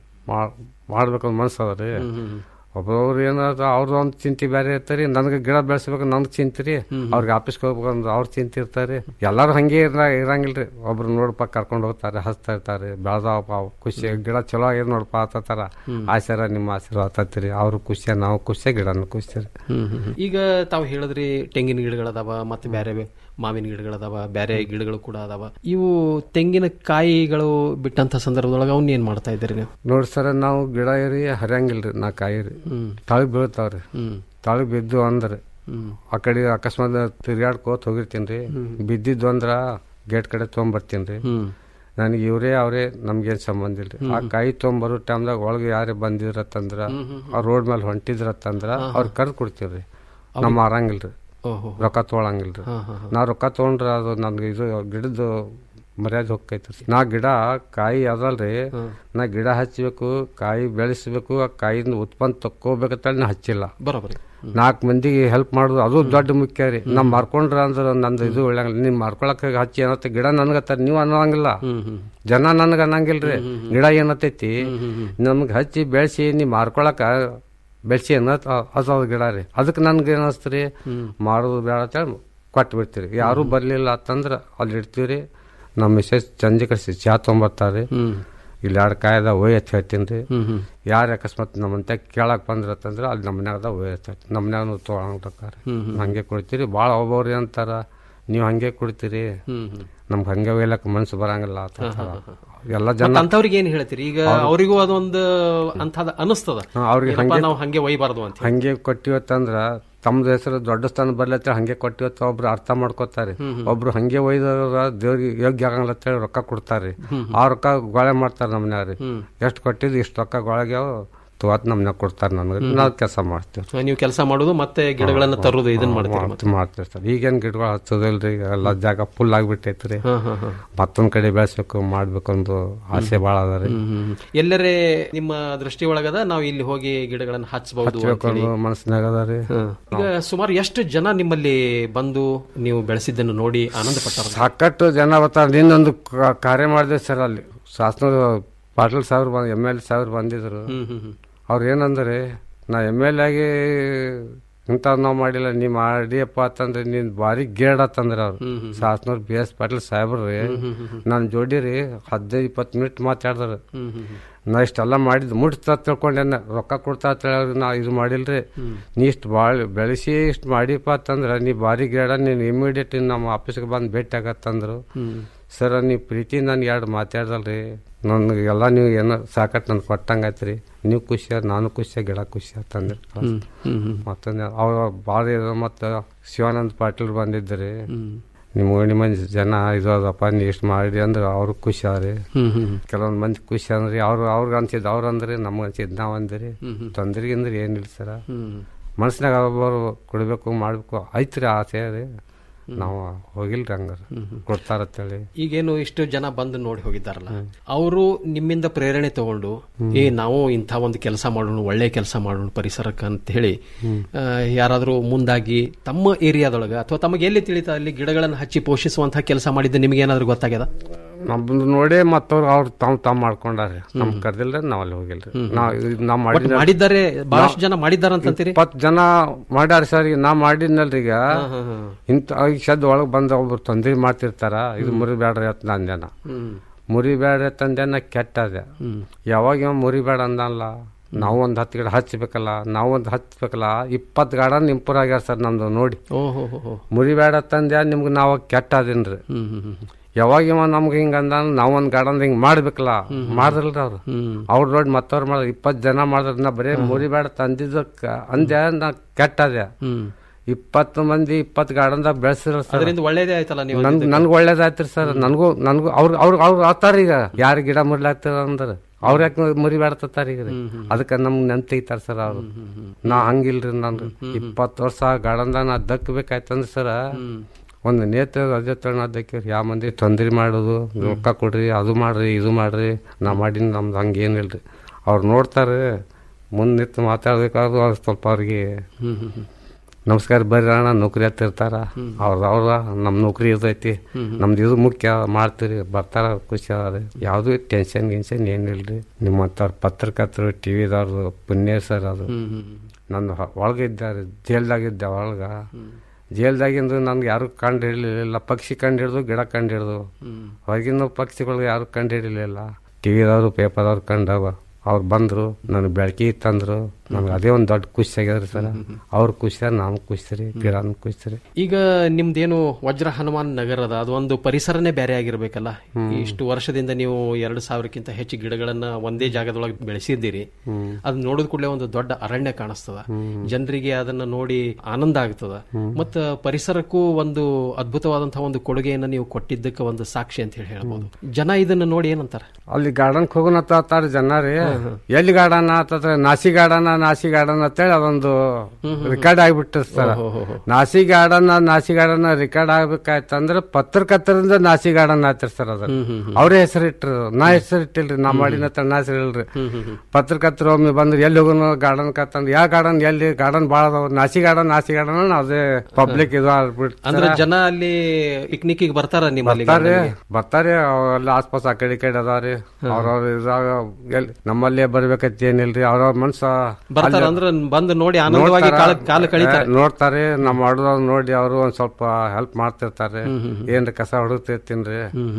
Speaker 20: ಮಾಡ್ಬೇಕು ಅಂತ ಮನ್ಸು ಅದ ರೀ ಒಬ್ಬೊಬ್ರು ಏನಾದ್ರು ಅವ್ರದ್ದು ಒಂದು ಚಿಂತೆ ಬೇರೆ ಇರ್ತಾರೆ ನನಗೆ ಗಿಡ ಬೆಳೆಸ್ಬೇಕು ನನ್ಗೆ ಚಿಂತೆ ರೀ ಅವ್ರಿಗೆ ಆಫೀಸ್ಗೆ ಹೋಗ್ಬೇಕು ಅಂದ್ರೆ ಅವ್ರ ಚಿಂತೆ ಇರ್ತಾರೆ ಎಲ್ಲರೂ ಹಂಗೆ ಇರ ಇರಂಗಿಲ್ರಿ ಒಬ್ರು ನೋಡಪ್ಪ ಕರ್ಕೊಂಡು ಹೋಗ್ತಾರೆ ಹಚ್ತಾ ಇರ್ತಾರೆ ಬೆಳೆದಾವಪ್ಪ ಅವು ಖುಷಿ ಗಿಡ ಚಲೋ ಆಗ್ಯದ ನೋಡಪ್ಪ ಆತರ ಆಶೀರ್ವಾದ ನಿಮ್ಮ ಆಶೀರ್ವಾದ ಆತತ್ರಿ ಅವ್ರು ಖುಷಿಯ ನಾವು ಖುಷಿಯ ಗಿಡನು ಖುಷಿ ರೀ
Speaker 19: ಹ್ಮ್, ಹ್ಮ್, ಹ್ಮ್. ಈಗ ತಾವು ಹೇಳಿದ್ರಿ ತೆಂಗಿನ ಗಿಡಗಳದಾವ ಮತ್ತೆ ಬೇರೆ ಬೇ- ಮಾವಿನ ಗಿಡಗಳದಾವ ಬೇರೆ ಗಿಡಗಳು ಕೂಡ ಅದಾವ ಇವು ತೆಂಗಿನ ಕಾಯಿಗಳು ಬಿಟ್ಟಂತ ಸಂದರ್ಭದೊಳಗೆ ಅವನ್ನ ಏನ್ ಮಾಡ್ತಾ ಇದ್ದೀರಿ ನೀವು
Speaker 20: ನೋಡಿ ಸರ್ ನಾವು ಗಿಡ ಏರಿ ಹರಿಯಂಗಿಲ್ರಿ ನಾ ಕಾಯಿ ರೀ ತಳಗ್ ಬೀಳ್ತಾವ್ರಿ ತಳಗ್ ಬಿದ್ದು ಅಂದ್ರೆ ಆ ಕಡೆ ಅಕಸ್ಮಾತ್ ತಿರ್ಗಾಡ್ಕೋತ ಹೋಗಿರ್ತೀನಿ ರೀ ಬಿದ್ದಿದ್ದು ಅಂದ್ರ ಗೇಟ್ ಕಡೆ ತೊಗೊಂಬರ್ತೀನಿ ರೀ ನನಗೆ ಇವರೇ ಅವರೇ ನಮ್ಗೇನು ಸಂಬಂಧ ಇಲ್ಲ ಆ ಕಾಯಿ ತೊಗೊಂಬರೋ ಟೈಮ್ದಾಗ ಒಳಗೆ ಯಾರೇ ಬಂದಿದ್ರತ್ತಂದ್ರ ಆ ರೋಡ್ ಮೇಲೆ ಹೊಂಟಿದ್ರತ್ತಂದ್ರ ಅವ್ರ ಕರ್ದು ಕೊಡ್ತೀವ್ರಿ ನಮ್ಮ ಮಾರಂಗಿಲ್ರಿ
Speaker 19: ಓಹೋ.
Speaker 20: ರೊಕ್ಕ ತೊಗೊಳಂಗಿಲ್ರಿ ನಾ ರೊಕ್ಕ ತೊಗೊಂಡ್ರೆ ಅದು ನನ್ಗೆ ಇದು ಗಿಡದ ಮರ್ಯಾದೆ ಹೋಗ್ತೈತ್ರಿ ನಾ ಗಿಡ ಕಾಯಿ ಅದಲ್ರಿ ನಾ ಗಿಡ ಹಚ್ಚಬೇಕು ಕಾಯಿ ಬೆಳೆಸ್ಬೇಕು ಆ ಕಾಯಿನ ಉತ್ಪನ್ನ ತಕ್ಕೋಬೇಕಂತ ನಾ ಹಚ್ಚಿಲ್ಲ
Speaker 19: ಬರೋಬರಿ
Speaker 20: ನಾಲ್ಕು ಮಂದಿಗೆ ಹೆಲ್ಪ್ ಮಾಡೋದು ಅದು ದೊಡ್ಡ ಮುಖ್ಯ ರೀ ನಾ ಮಾರ್ಕೊಂಡ್ರ ಅಂದ್ರೆ ನಂದು ಇದು ಒಳ್ಳಂಗಿಲ್ಲ ನೀವು ಮಾರ್ಕೊಳಕ್ ಹಚ್ಚಿ ಏನತ್ತ ಗಿಡ ನನ್ಗತ್ತಾರ ನೀವು ಅನ್ನೋಂಗಿಲ್ಲ ಜನ ನನಗೆ ಅನ್ನಂಗಿಲ್ರಿ ಗಿಡ ಏನತ್ತೈತಿ ನಮ್ಗೆ ಹಚ್ಚಿ ಬೆಳೆಸಿ ನೀ ಮಾರ್ಕೊಳಕ ಬೆಳೆಸಿ ಅನ್ನತ್ ಅದು ಗಿಡ ರೀ ಅದಕ್ಕೆ ನನ್ಗೆ ಏನಿಸ್ತ್ರಿ ಮಾಡೋದು ಬೇಡ ಅಂತೇಳಿ ಕೊಟ್ಟು ಬಿಡ್ತೀರಿ ಯಾರು ಬರ್ಲಿಲ್ಲ ಅಂತಂದ್ರ ಅಲ್ಲಿ ಇಡ್ತೀವ್ರಿ ನಮ್ಮ ಮಿಸೆಸ್ ಚಂದಿ ಕಳಿಸಿ ಚಾ ತೊಗೊಂಬರ್ತಾರೆ ಇಲ್ಲಿ ಎರಡು ಕಾಯ್ದ ಒಯ್ ಹಚ್ಚಿ ಹೇಳ್ತೀನಿ ರೀ ಯಾರು ಅಕಸ್ಮಾತ್ ನಮ್ಮಂತ ಕೇಳಕ್ ಬಂದ್ರತ್ತಂದ್ರ ಅಲ್ಲಿ ನಮ್ಮ ಮನ್ಯಾಗದ ಒಯ್ ಹಚ್ಚಿ ನಮ್ಮ ಮನ್ಯಾಗ ತೊಗೊಳಂಗಾರೆ ಹಂಗೆ ಕೊಡ್ತೀರಿ ಭಾಳ ಒಬ್ಬವ್ರಿ ಅಂತಾರ ನೀವು ಹಂಗೆ ಕೊಡ್ತೀರಿ ನಮ್ಗೆ ಹಂಗೆ ಒಯ್ಲಕ್ ಮನ್ಸು ಬರಂಗಿಲ್ಲ ಅಂತ ಎಲ್ಲ ಜನ
Speaker 19: ಅಂತವ್ರಿಗೆ ಏನ್ ಹೇಳ್ತೀರಿ ಈಗ ಅವರಿಗೂ ಅದೊಂದು ಅಂತದ ಅನಿಸ್ತದ
Speaker 20: ಹಾ, ಅವ್ರಿಗೆ
Speaker 19: ಏನಪ್ಪಾ
Speaker 20: ಹಂಗೆ-
Speaker 19: ನಾವು ಹಂಗೆ ಒಯ್ಬಾರ್ದು ಅಂತ
Speaker 20: ಹಂಗೆ ಕೊಟ್ಟಿವತ್ತಂದ್ರ ತಮ್ದು ಹೆಸರು ದೊಡ್ಡ ಸ್ಥಾನ ಬರ್ಲತ್ತ ಹಂಗೆ ಕೊಟ್ಟಿವತ್ತ ಒಬ್ರು ಅರ್ಥ ಮಾಡ್ಕೋತಾರೆ ಒಬ್ರು ಹಂಗೆ ಒಯ್ದವ್ರ ದೇವ್ರಿಗೆ ಯೋಗ್ಯ ಆಗಂಗಿಲ್ಲ ಅಂತೇಳಿ ರೊಕ್ಕ ಕೊಡ್ತಾರ್ರಿ ಆ ರೊಕ್ಕ ಗೊಳೆ ಮಾಡ್ತಾರ ನಮ್ನ್ಯಾಗ ಎಷ್ಟು ಕೊಟ್ಟಿದ್ದು ಇಷ್ಟು ರೊಕ್ಕ ಗೊಳಗ್ಯಾವ ತುವತ್ ನಮ್ನ್ಯಾಗ ಕೊಡ್ತಾರ ನನ್ಗೆ ನಾವು ಕೆಲಸ ಮಾಡ್ತೀವಿ
Speaker 19: ನೀವು ಕೆಲಸ ಮಾಡೋದು ಮತ್ತೆ ಗಿಡಗಳನ್ನ ತರೋದು ಇದನ್ನ ಮಾಡ್ತೀರಿ ಮತ್ತೆ.
Speaker 20: ಮಾಡ್ತೀವಿ ಸರ್ ಈಗೇನ್ ಗಿಡಗಳು ಹಚ್ಚೋದಿಲ್ರಿ ಎಲ್ಲ ಜಾಗ ಫುಲ್ ಆಗ್ಬಿಟ್ಟೈತ್ರಿ ಮತ್ತೊಂದ್ ಕಡೆ ಬೆಳೆಸ್ಬೇಕು ಮಾಡ್ಬೇಕು ಒಂದು ಆಸೆ ಭಾಳ ಅದ ರೀ
Speaker 19: ಎಲ್ಲರೇ ನಿಮ್ಮ ದೃಷ್ಟಿ ಒಳಗದ ನಾವು ಇಲ್ಲಿ ಹೋಗಿ ಗಿಡಗಳನ್ನ ಹಚ್ಚಬಹುದು
Speaker 20: ಹಚ್ಬೇಕು ಅನ್ನೋ ಮನಸ್ಸಿನಾಗ ಅದ ರೀ
Speaker 19: ಈಗ ಸುಮಾರು ಎಷ್ಟು ಜನ ನಿಮ್ಮಲ್ಲಿ ಬಂದು ನೀವು ಬೆಳೆಸಿದ್ದನ್ನು ನೋಡಿ ಆನಂದ ಪಟ್ಟಾರ
Speaker 20: ಸಾಕಷ್ಟು ಜನ ಬರ್ತಾರ ನಿನ್ನೊಂದು ಕ- ಕಾರ್ಯ ಮಾಡಿದೆ ಸರ್ ಅಲ್ಲಿ ಶಾಸನ ಪಾಟೀಲ್ ಸಾವಿರ ಬಂದ್ ಎಮ್ ಎಲ್ ಸಾವಿರ ಬಂದಿದ್ರು ಅವ್ರು ಏನಂದ್ರೆ ನಾ ಎಮ್ ಎಲ್ ಆಗಿ ಇಂಥವ್ ನಾವು ಮಾಡಿಲ್ಲ ನೀ ಮಾಡಿಯಪ್ಪ ಅಂತಂದ್ರೆ ನೀನ್ ಭಾರಿ ಗೇಡ್ ಅಂತಂದ್ರೆ ಅವ್ರು ಶಾಸನವ್ರು ಬಿ ಎಸ್ ಪಾಟೀಲ್ ಸಾಹೇಬ್ರಿ ನನ್ನ ಜೋಡಿ ರೀ ಹದಿನೈದು ಇಪ್ಪತ್ತು ಮಿನಿಟ್ ಮಾತಾಡಿದ್ರು ನಾ ಇಷ್ಟೆಲ್ಲ ಮಾಡಿದ್ ಮುಟ್ತಾ ತಿಳ್ಕೊಂಡೇನ ರೊಕ್ಕ ಕೊಡ್ತಾ ಅಂತೇಳಿ ನಾ ಇದು ಮಾಡಿಲ್ರಿ ನೀ ಇಷ್ಟು ಭಾಳ ಬೆಳೆಸಿ ಇಷ್ಟು ಮಾಡಿಪ್ಪ ಅಂತಂದ್ರೆ ನೀ ಭಾರಿ ಗೇಡ ನೀನು ಇಮಿಡಿಯೇಟ್ ನಮ್ಮ ಆಫೀಸ್ಗೆ ಬಂದು ಭೇಟಿ ಆಗತ್ತಂದ್ರು ಸರ್ ನೀವು ಪ್ರೀತಿ ನನ್ಗೆ ಎರಡು ಮಾತಾಡ್ದಲ್ರಿ ನನ್ಗೆ ಎಲ್ಲ ನೀವು ಏನೋ ಸಾಕಟ್ಟು ನನ್ಗೆ ಕೊಟ್ಟಂಗಾಯ್ತು ನೀವು ಖುಷಿ ನಾನು ಖುಷಿ ಗಿಡ ಖುಷಿ ಅಂತಂದ್ರೆ ಮತ್ತೊಂದು ಅವ್ರ ಭಾಳ ಮತ್ತು ಶಿವಾನಂದ ಪಾಟೀಲ್ ಬಂದಿದ್ರಿ ನಿಮ್ಮ ಓಣಿ ಮಂದಿ ಜನ ಇದು ಅದಪ್ಪ ನೀವು ಇಷ್ಟು ಮಾಡಿ ಅಂದ್ರೆ ಅವ್ರು ಖುಷಿ ಆದ್ರಿ ಕೆಲವೊಂದು ಮಂದಿ ಖುಷಿ ಅಂದ್ರಿ ಅವ್ರು ಅವ್ರಿಗೆ ಅನ್ಸಿದ್ ಅವ್ರು ಅಂದ್ರಿ ನಮ್ಗೆ ಅನ್ಸಿದ್ ನಾವ್ ಅಂದ್ರಿ ತೊಂದ್ರಿಗೆ ಅಂದ್ರೆ ಏನಿಲ್ಲ ಸರ ಮನ್ಸಿನಾಗ ಒಬ್ಬರು ಕೊಡ್ಬೇಕು ಮಾಡ್ಬೇಕು ಐತ್ರಿ ಆಸೆ ರೀ ನಾವು ಹೋಗಿಲ್ರಿ ಹಂಗಾರ ಕೊಡ್ತಾರತ್ತೇಳಿ
Speaker 19: ಈಗೇನು ಇಷ್ಟು ಜನ ಬಂದು ನೋಡಿ ಹೋಗಿದ್ದಾರಲ್ಲ ಅವರು ನಿಮ್ಮಿಂದ ಪ್ರೇರಣೆ ತಗೊಂಡು ಏ ನಾವು ಇಂಥ ಒಂದು ಕೆಲಸ ಮಾಡೋಣ ಒಳ್ಳೆ ಕೆಲಸ ಮಾಡೋಣ ಪರಿಸರಕ್ಕೆ ಅಂತ ಹೇಳಿ ಆ, ಯಾರಾದ್ರೂ ಮುಂದಾಗಿ ತಮ್ಮ ಏರಿಯಾದೊಳಗ ಅಥವಾ ತಮಗೆ ಎಲ್ಲಿ ತಿಳಿತ ಅಲ್ಲಿ ಗಿಡಗಳನ್ನು ಹಚ್ಚಿ ಪೋಷಿಸುವಂತಹ ಕೆಲಸ ಮಾಡಿದ್ದು ನಿಮ್ಗೆ ಏನಾದ್ರು ಗೊತ್ತಾಗ್ಯದ
Speaker 20: ನಮ್ದು ನೋಡೇ ಮತ್ತವ್ರು ಅವ್ರು ತಾವ್ ತಾವ್ ಮಾಡ್ಕೊಂಡಾರಿ ನಮ್ ಕರ್ದಿಲ್ರಿ ನಾವ್ ಅಲ್ಲಿ ಹೋಗಿಲ್ರಿ ನಾವ್ ಇದ್ ನಾವ್
Speaker 19: ಒಟ್ಟು
Speaker 20: ಮಾಡಿದ
Speaker 19: ಮಾಡಿದ್ದಾರೆ ಬಹಳಷ್ಟು ಜನ ಮಾಡಿದ್ದಾರೆ ಅಂತಂತೀರಿ
Speaker 20: ಇಪ್ಪತ್ ಜನ ಮಾಡ್ಯಾರ ಸರ್ ಈಗ ನಾ ಮಾಡಿದ್ನಲ್ರಿ ಈಗ ಇಂತ ಈಗ ಸದ್ ಒಳಗ್ ಬಂದ ಒಬ್ರು ತೊಂದ್ರೆ ಮಾಡ್ತಿರ್ತಾರ ಇದು ಮುರಿಬೇಡ್ರಿ ಅಂತ ನಾನ್ ಜನ ಮುರಿಬೇಡ್ರಿ ಅಂತಂದೆ ನಾ ಕೆಟ್ಟದೆ ಯಾವಾಗ ಇವ ಮುರಿಬೇಡ ಅಂದಲ್ಲ ನಾವು ಒಂದ್ ಹತ್ತು ಗಿಡ ಹಚ್ಬೇಕಲ್ಲ ನಾವು ಒಂದ್ ಹಚ್ಬೇಕಲ್ಲ ಇಪ್ಪತ್ ಗಾರ್ಡನ್ ಇಂಪ್ರೂವ್ ಆಗ್ಯಾರ ಸರ್ ನಮ್ದು ನೋಡಿ
Speaker 19: ಓಹೋ ಹೋ
Speaker 20: ಮುರಿಬೇಡ ತಂದೆ ನಿಮ್ಗೆ ನಾವು ಕೆಟ್ಟ ಅದೇನ್ರಿ ಯಾವಾಗ ಇವ ನಮ್ಗೆ ಹಿಂಗ ಅಂದ ನಾವ್ ಒಂದ್ ಗಾರ್ಡನ್ ಹಿಂಗ್ ಮಾಡ್ಬೇಕಲ್ಲ ಮಾಡಿದ್ರಲ್ರಿ ಅವ್ರು ಅವ್ರ ನೋಡಿ ಮತ್ತವ್ರು ಮಾಡ ಇಪ್ಪತ್ ಜನ ಮಾಡಿದ್ರ ನಾ ಬರೀ ಮುರಿಬೇಡ ತಂದಿದ್ದಕ್ಕ ಅಂದೆ ನಾ ಕೆಟ್ಟದೆ ಇಪ್ಪತ್ತು ಮಂದಿ ಇಪ್ಪತ್ತು ಗಾರ್ಡನ್ದಾಗ ಬೆಳೆಸಿದ್ರ ಸರ್
Speaker 19: ಅದರಿಂದ ಒಳ್ಳೇದೇ ಆಯ್ತಲ್ಲ ನೀವು
Speaker 20: ನನ್ ನನ್ಗೆ ಒಳ್ಳೇದಾಯ್ತ್ರಿ ಸರ್ ನನಗೂ ನನಗೂ ಅವ್ರು ಅವ್ರು ಅವ್ರು ಆತಾರ ಈಗ ಯಾರು ಗಿಡ ಮುರಿಲಾಗ್ತಾರ ಅಂದ್ರೆ ಅವ್ರ ಯಾಕೆ ಮುರಿಬೇಡ್ತಾರ ಈಗ ರೀ ಅದಕ್ಕೆ ನಮ್ಗೆ ನೆನ್ ತೆಗಿತಾರ ಸರ್ ಅವ್ರು ನಾ ಹಂಗಿಲ್ರಿ ನಾನು ಇಪ್ಪತ್ತು ವರ್ಷ ಗಾರ್ಡನ್ದಾಗ ನಾ ದಕ್ಕಬೇಕಾಯ್ತಂದ್ರೆ ಸರ್ ಒಂದು ನೇತ್ರ ಅದೇ ತಗೊಂಡು ಅದಕ್ಕೆ ಯಾವ ಮಂದಿ ತೊಂದ್ರೆ ಮಾಡೋದು ರೊಕ್ಕ ಕೊಡ್ರಿ ಅದು ಮಾಡ್ರಿ ಇದು ಮಾಡ್ರಿ ನಾ ಮಾಡಿ ನಮ್ದು ಹಂಗೇನಿಲ್ರಿ ಅವ್ರು ನೋಡ್ತಾರೆ ಮುಂದೆ ನಿಂತು ಮಾತಾಡ್ಬೇಕಾದ್ರು ಅವ್ರು ಸ್ವಲ್ಪ ಅವ್ರಿಗೆ ನಮಸ್ಕಾರ ಬರ್ರಿ ಅಣ್ಣ ನೌಕರಿ ಹತ್ತಿರ್ತಾರ ಅವ್ರ ಅವ್ರ ನಮ್ಮ ನೌಕರಿ ಇರ್ತೈತಿ ನಮ್ದು ಇದು ಮುಖ್ಯ ಮಾಡ್ತೀರಿ ಬರ್ತಾರ ಖುಷಿ ಅದ ಯಾವುದು ಟೆನ್ಷನ್ ಗಿನ್ಷನ್ ಏನಿಲ್ರಿ ನಿಮ್ಮಂಥವ್ರ ಪತ್ರಕರ್ತರು ಟಿ ವಿದವ್ರದ್ದು ಪುಣ್ಯ ಸರ್ ಅದು ನನ್ನ ಒಳಗೆ ಇದ್ದಾರೆ ಜೈಲ್ದಾಗಿದ್ದೆ ಒಳಗ ಜೈಲ್ದಾಗಿಂದು ನನ್ಗೆ ಯಾರು ಕಂಡು ಹಿಡಲಿಲ್ಲ ಪಕ್ಷಿ ಕಂಡು ಹಿಡಿದು ಗಿಡ ಕಂಡು ಹಿಡಿದು ಹೊರಗಿನ ಪಕ್ಷಿಗಳು ಯಾರು ಕಂಡು ಹಿಡಿಲಿಲ್ಲ ಟಿ ವಿದವರು ಪೇಪರ್ದವ್ರು ಕಂಡವ ಅವ್ರು ಬಂದರು ನನಗೆ ಬೆಳಕಿ ತಂದರು ನಮ್ಗೆ ಅದೇ ಒಂದು ದೊಡ್ಡ ಖುಷಿ ಆಗ್ಯದ್ರಿ ಸರ್ ಅವ್ರ ಖುಷಿಯಾರ ನಮ್ಗೆ ಖುಷಿ ರೀ ಗಿಡನೂ ಖುಷಿ ರೀ
Speaker 19: ಈಗ ನಿಮ್ದೇನು ವಜ್ರ ಹನುಮಾನ್ ನಗರ ಅದ ಅದೊಂದು ಪರಿಸರನೇ ಬೇರೆ ಆಗಿರ್ಬೇಕಲ್ಲ ಇಷ್ಟು ವರ್ಷದಿಂದ ನೀವು ಎರಡು ಸಾವಿರಕ್ಕಿಂತ ಹೆಚ್ಚು ಗಿಡಗಳನ್ನ ಒಂದೇ ಜಾಗದೊಳಗೆ ಬೆಳೆಸಿದ್ದೀರಿ ಅದನ್ನ ನೋಡಿದ ಕೂಡಲೇ ಒಂದು ದೊಡ್ಡ ಅರಣ್ಯ ಕಾಣಿಸ್ತದ ಜನರಿಗೆ ಅದನ್ನ ನೋಡಿ ಆನಂದ ಆಗ್ತದ ಮತ್ತ ಪರಿಸರಕ್ಕೂ ಒಂದು ಅದ್ಭುತವಾದಂತಹ ಒಂದು ಕೊಡುಗೆಯನ್ನ ನೀವು ಕೊಟ್ಟಿದ್ದಕ್ಕೆ ಒಂದು ಸಾಕ್ಷಿ ಅಂತ ಹೇಳಿ ಹೇಳ್ಬೋದು ಜನ ಇದನ್ನ ನೋಡಿ ಏನಂತಾರ
Speaker 20: ಅಲ್ಲಿ ಗಾರ್ಡನ್ ಹೋಗೋಣತ್ತಾರ ಜನ ರೀ ಎಲ್ಲಿ ಗಾರ್ಡನ್ ಆತಂದ್ರೆ ನಾಸಿ ಗಾರ್ಡನ್ ನಾಸಿ ಗಾರ್ಡನ್ ಅಂತೇಳಿ ಅದೊಂದು ರೆಕಾರ್ಡ್ ಆಗ್ಬಿಟ್ಟು sir Nashi garden Nashi garden record ಆಗ್ಬೇಕಾಯ್ತಂದ್ರೆ ಪತ್ರಕರ್ತರಿಂದ ನಾಸಿ ಗಾರ್ಡನ್ ಆತಿರ್ ಸರ್ ಅದ ಅವ್ರೇ ಹೆಸರಿಟ್ರು ನಾ ಹೆಸರಿಟ್ಟಿಲ್ರಿ ನಾ ಮಾಡಿನ ನಾ ಹೆಸರು ಇಲ್ರಿ ಪತ್ರಕರ್ತರು ಒಮ್ಮೆ ಬಂದ್ರೆ ಎಲ್ಲಿ ಹೋಗೋಣ ಗಾರ್ಡನ್ ಕತ್ತಂದ್ರೆ ಯಾವ ಗಾರ್ಡನ್ ಎಲ್ಲಿ ಗಾರ್ಡನ್ ಭಾಳ ಅದಾವ ನಾಸಿ ಗಾರ್ಡನ್ ನಾಸಿ ಗಾರ್ಡನ್ ಅದೇ ಪಬ್ಲಿಕ್ ಇದು ಆಗ್ಬಿಟ್ಟು
Speaker 19: ಅಂದ್ರೆ ಜನ ಅಲ್ಲಿ ಪಿಕ್ನಿಕ್ ಬರ್ತಾರ ನಿಮ್ಮಲ್ಲಿ
Speaker 20: ಬರ್ತಾರೆ ಬರ್ತಾರೆ ಅವೆಲ್ಲ ಆಸ್ಪಾಸ್ ಆ ಕಡೆ ಈ ಕಡೆ ಅದಾವ್ರಿ ಅವ್ರವ್ರ ಇದಾಗ ಎಲ್ಲಿ ನಮ್ಮಲ್ಲೇ ಬರ್ಬೇಕಂತ ಏನಿಲ್ರಿ ಅವ್ರವ್ರ ಮನ್ಸ
Speaker 19: ಬರ್ತಾರ
Speaker 20: ಅಲ್ಲಿ
Speaker 19: ಅಂದ್ರೆ ಬಂದು ನೋಡಿ ಆನಂದವಾಗಿ
Speaker 20: ನೋಡ್ತಾರ,
Speaker 19: ಕಾಲ ಕಾಲ ಕಳೀತಾರೆ
Speaker 20: ಏ, ನೋಡ್ತಾರೆ ನಮ್ಮ ಮಾಡೋದ್ ನೋಡಿ ಅವರು ಒಂದ್ ಸ್ವಲ್ಪ ಹೆಲ್ಪ್ ಮಾಡ್ತಿರ್ತಾರೆ ಏನ್ರಿ ಕಸ ಹೊಡತಿರ್ತೀನ್ರಿ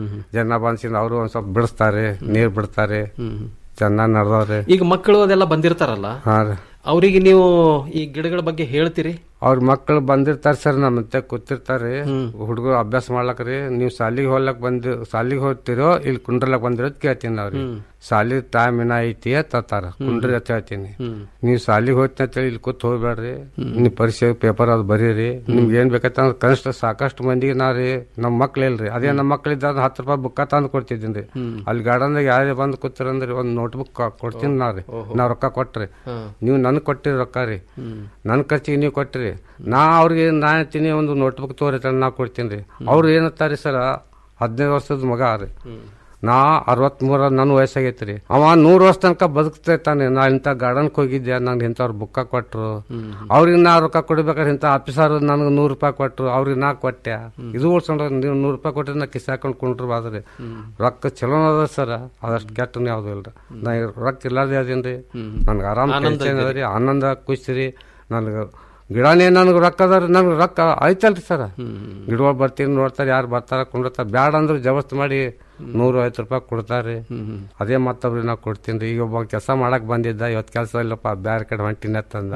Speaker 20: ಜನ ಬಂದ್ಸಿಂದ ಅವರು ಒಂದ್ ಸ್ವಲ್ಪ ಬಿಡಿಸ್ತಾರೆ ನೀರ್ ಬಿಡ್ತಾರೆ ಚೆನ್ನಾಗ್ ನಡ್ದವ್ರಿ
Speaker 19: ಈಗ ಮಕ್ಕಳು ಅದೆಲ್ಲ ಬಂದಿರ್ತಾರಲ್ಲ
Speaker 20: ಹಾ ರೀ
Speaker 19: ಅವರಿಗೆ ನೀವು ಈ ಗಿಡಗಳ ಬಗ್ಗೆ ಹೇಳ್ತೀರಿ
Speaker 20: ಅವ್ರ ಮಕ್ಕಳು ಬಂದಿರ್ತಾರ ಸರ್ ನಮ್ಮ ಮತ್ತೆ ಕೂತಿರ್ತಾರೆ ಹುಡುಗರು ಅಭ್ಯಾಸ ಮಾಡ್ಲಕ್ರಿ ನೀವು ಸಾಲಿಗೆ ಹೋಗ್ಲಕ್ ಬಂದಿ ಸಾಲಿಗೆ ಹೋಗ್ತಿರೋ ಇಲ್ಲಿ ಕುಂಡ್ರಲಕ್ ಬಂದಿರೋದ್ ಕೇಳ್ತೀನಿ ಅವ್ರಿ ಸಾಲಿ ಟೈಮ್ ಏನ ಐತಿ ತತ್ತಾರ ಕುಂಡ್ರಿ ಅಂತ ಹೇಳ್ತೀನಿ ನೀವು ಸಾಲಿಗೆ ಹೋಗ್ತೀನಿ ಅಂತೇಳಿ ಇಲ್ಲಿ ಕೂತ್ ಹೋಗ್ಬೇಡ್ರಿ ನೀವು ಪರೀಕ್ಷೆ ಪೇಪರ್ ಅದು ಬರೀರಿ ನಿಮ್ಗೆ ಏನ್ ಬೇಕಂತಂದ್ರೆ ಕನಿಷ್ಠ ಸಾಕಷ್ಟು ಮಂದಿಗೆ ನಾ ರೀ ನಮ್ಮ ಮಕ್ಳು ಇಲ್ರಿ ಅದೇ ನಮ್ಮ ಮಕ್ಳಿದ್ದ ಹತ್ತು ರೂಪಾಯಿ ಬುಕ್ಕ ತಂದು ಕೊಡ್ತಿದ್ದೀನಿ ಅಲ್ಲಿ ಗಾರ್ಡನ್ದಾಗ ಯಾರೇ ಬಂದು ಕೂತಿರಂದ್ರಿ ಒಂದ್ ನೋಟ್ ಬುಕ್ ಕೊಡ್ತೀನಿ ನಾ ರೀ ನಾವ್ ರೊಕ್ಕ ಕೊಟ್ರಿ ನೀವು ನನ್ಗೆ ಕೊಟ್ಟಿರಿ ರೊಕ್ಕ ರೀ ನನ್ನ ಖರ್ಚಿಗೆ ನೀವು ಕೊಟ್ಟಿರಿ ನಾ ಅವ್ರಿಗೆ ನಾ ಹೇಳ್ತೀನಿ ಒಂದು ನೋಟ್ ಬುಕ್ ತೋರಿ ನಾ ಕೊಡ್ತೀನಿ ರೀ ಅವ್ರು ಏನಂತಾರಿ ಸರ ಹದಿನೈದು ವರ್ಷದ ಮಗ ರೀ ನಾ ಅರವತ್ಮೂರ ನನ್ನ ವಯಸ್ಸಾಗೈತಿ ರೀ ಅವ ನೂರು ವರ್ಷ ತನಕ ಬದುಕ್ತಾನೆ ನಾ ಇಂಥ ಗಾರ್ಡನ್ಗೆ ಹೋಗಿದ್ದೆ ನಂಗೆ ಇಂಥವ್ರು ಬುಕ್ಕ ಕೊಟ್ರು ಅವ್ರಿಗೆ ನಾ ರೊಕ್ಕ ಕೊಡ್ಬೇಕಾದ್ರೆ ಇಂಥ ಆಫೀಸರ್ ನನಗೆ ನೂರು ರೂಪಾಯಿ ಕೊಟ್ರು ಅವ್ರಿಗೆ ನಾ ಕೊಟ್ಟೆ ಇದು ಉಳ್ಸ್ಕೊಂಡು ನೀವು ನೂರು ರೂಪಾಯಿ ಕೊಟ್ಟರೆ ನಾ ಕಿಸ್ ಹಾಕೊಂಡು ಕುಂಟ್ರು ಬಾದ್ರಿ ರೊಕ್ಕ ಚಲೋ ಅದ ಸರ್ ಅದಷ್ಟು ಕೆಟ್ಟನು ಯಾವ್ದು ಇಲ್ರಿ ನಾ ಈಗ ರೊಕ್ಕ ಇಲ್ಲದೆ ಅದೇನ್ರಿ ನನ್ಗೆ ಆರಾಮ್
Speaker 19: ಆನಂದ
Speaker 20: ಟೆನ್ಷನ್
Speaker 19: ಐತೆ
Speaker 20: ಅದ ರೀ ಆನಂದ ಖುಷಿ ರೀ ನನಗೆ ಗಿಡನೇ ನನಗೆ ರೊಕ್ಕ ಅದ ನನಗೆ ರೊಕ್ಕ ಐತಲ್ರಿ ಸರ್ ಗಿಡಗಳು ಬರ್ತೀನಿ ನೋಡ್ತಾರೆ ಯಾರು ಬರ್ತಾರ ಕುಂಡಿರ್ತಾರ ಬ್ಯಾಡ ಅಂದ್ರೆ ಜಬಸ್ತ್ ಮಾಡಿ ನೂರು ಐವತ್ತು ರೂಪಾಯಿ ಕೊಡ್ತಾರೆ ಅದೇ ಮತ್ತೊಬ್ರಿಗೆ ನಾ ಕೊಡ್ತೀನಿ ರೀ ಈಗ ಒಬ್ಬ ಕೆಲಸ ಮಾಡಕ್ ಬಂದಿದ್ದ ಇವತ್ತು ಕೆಲಸ ಇಲ್ಲಪ್ಪ ಬ್ಯಾರೆ ಕಡೆ ಹೊಂಟಿನ ಅಂತಂದ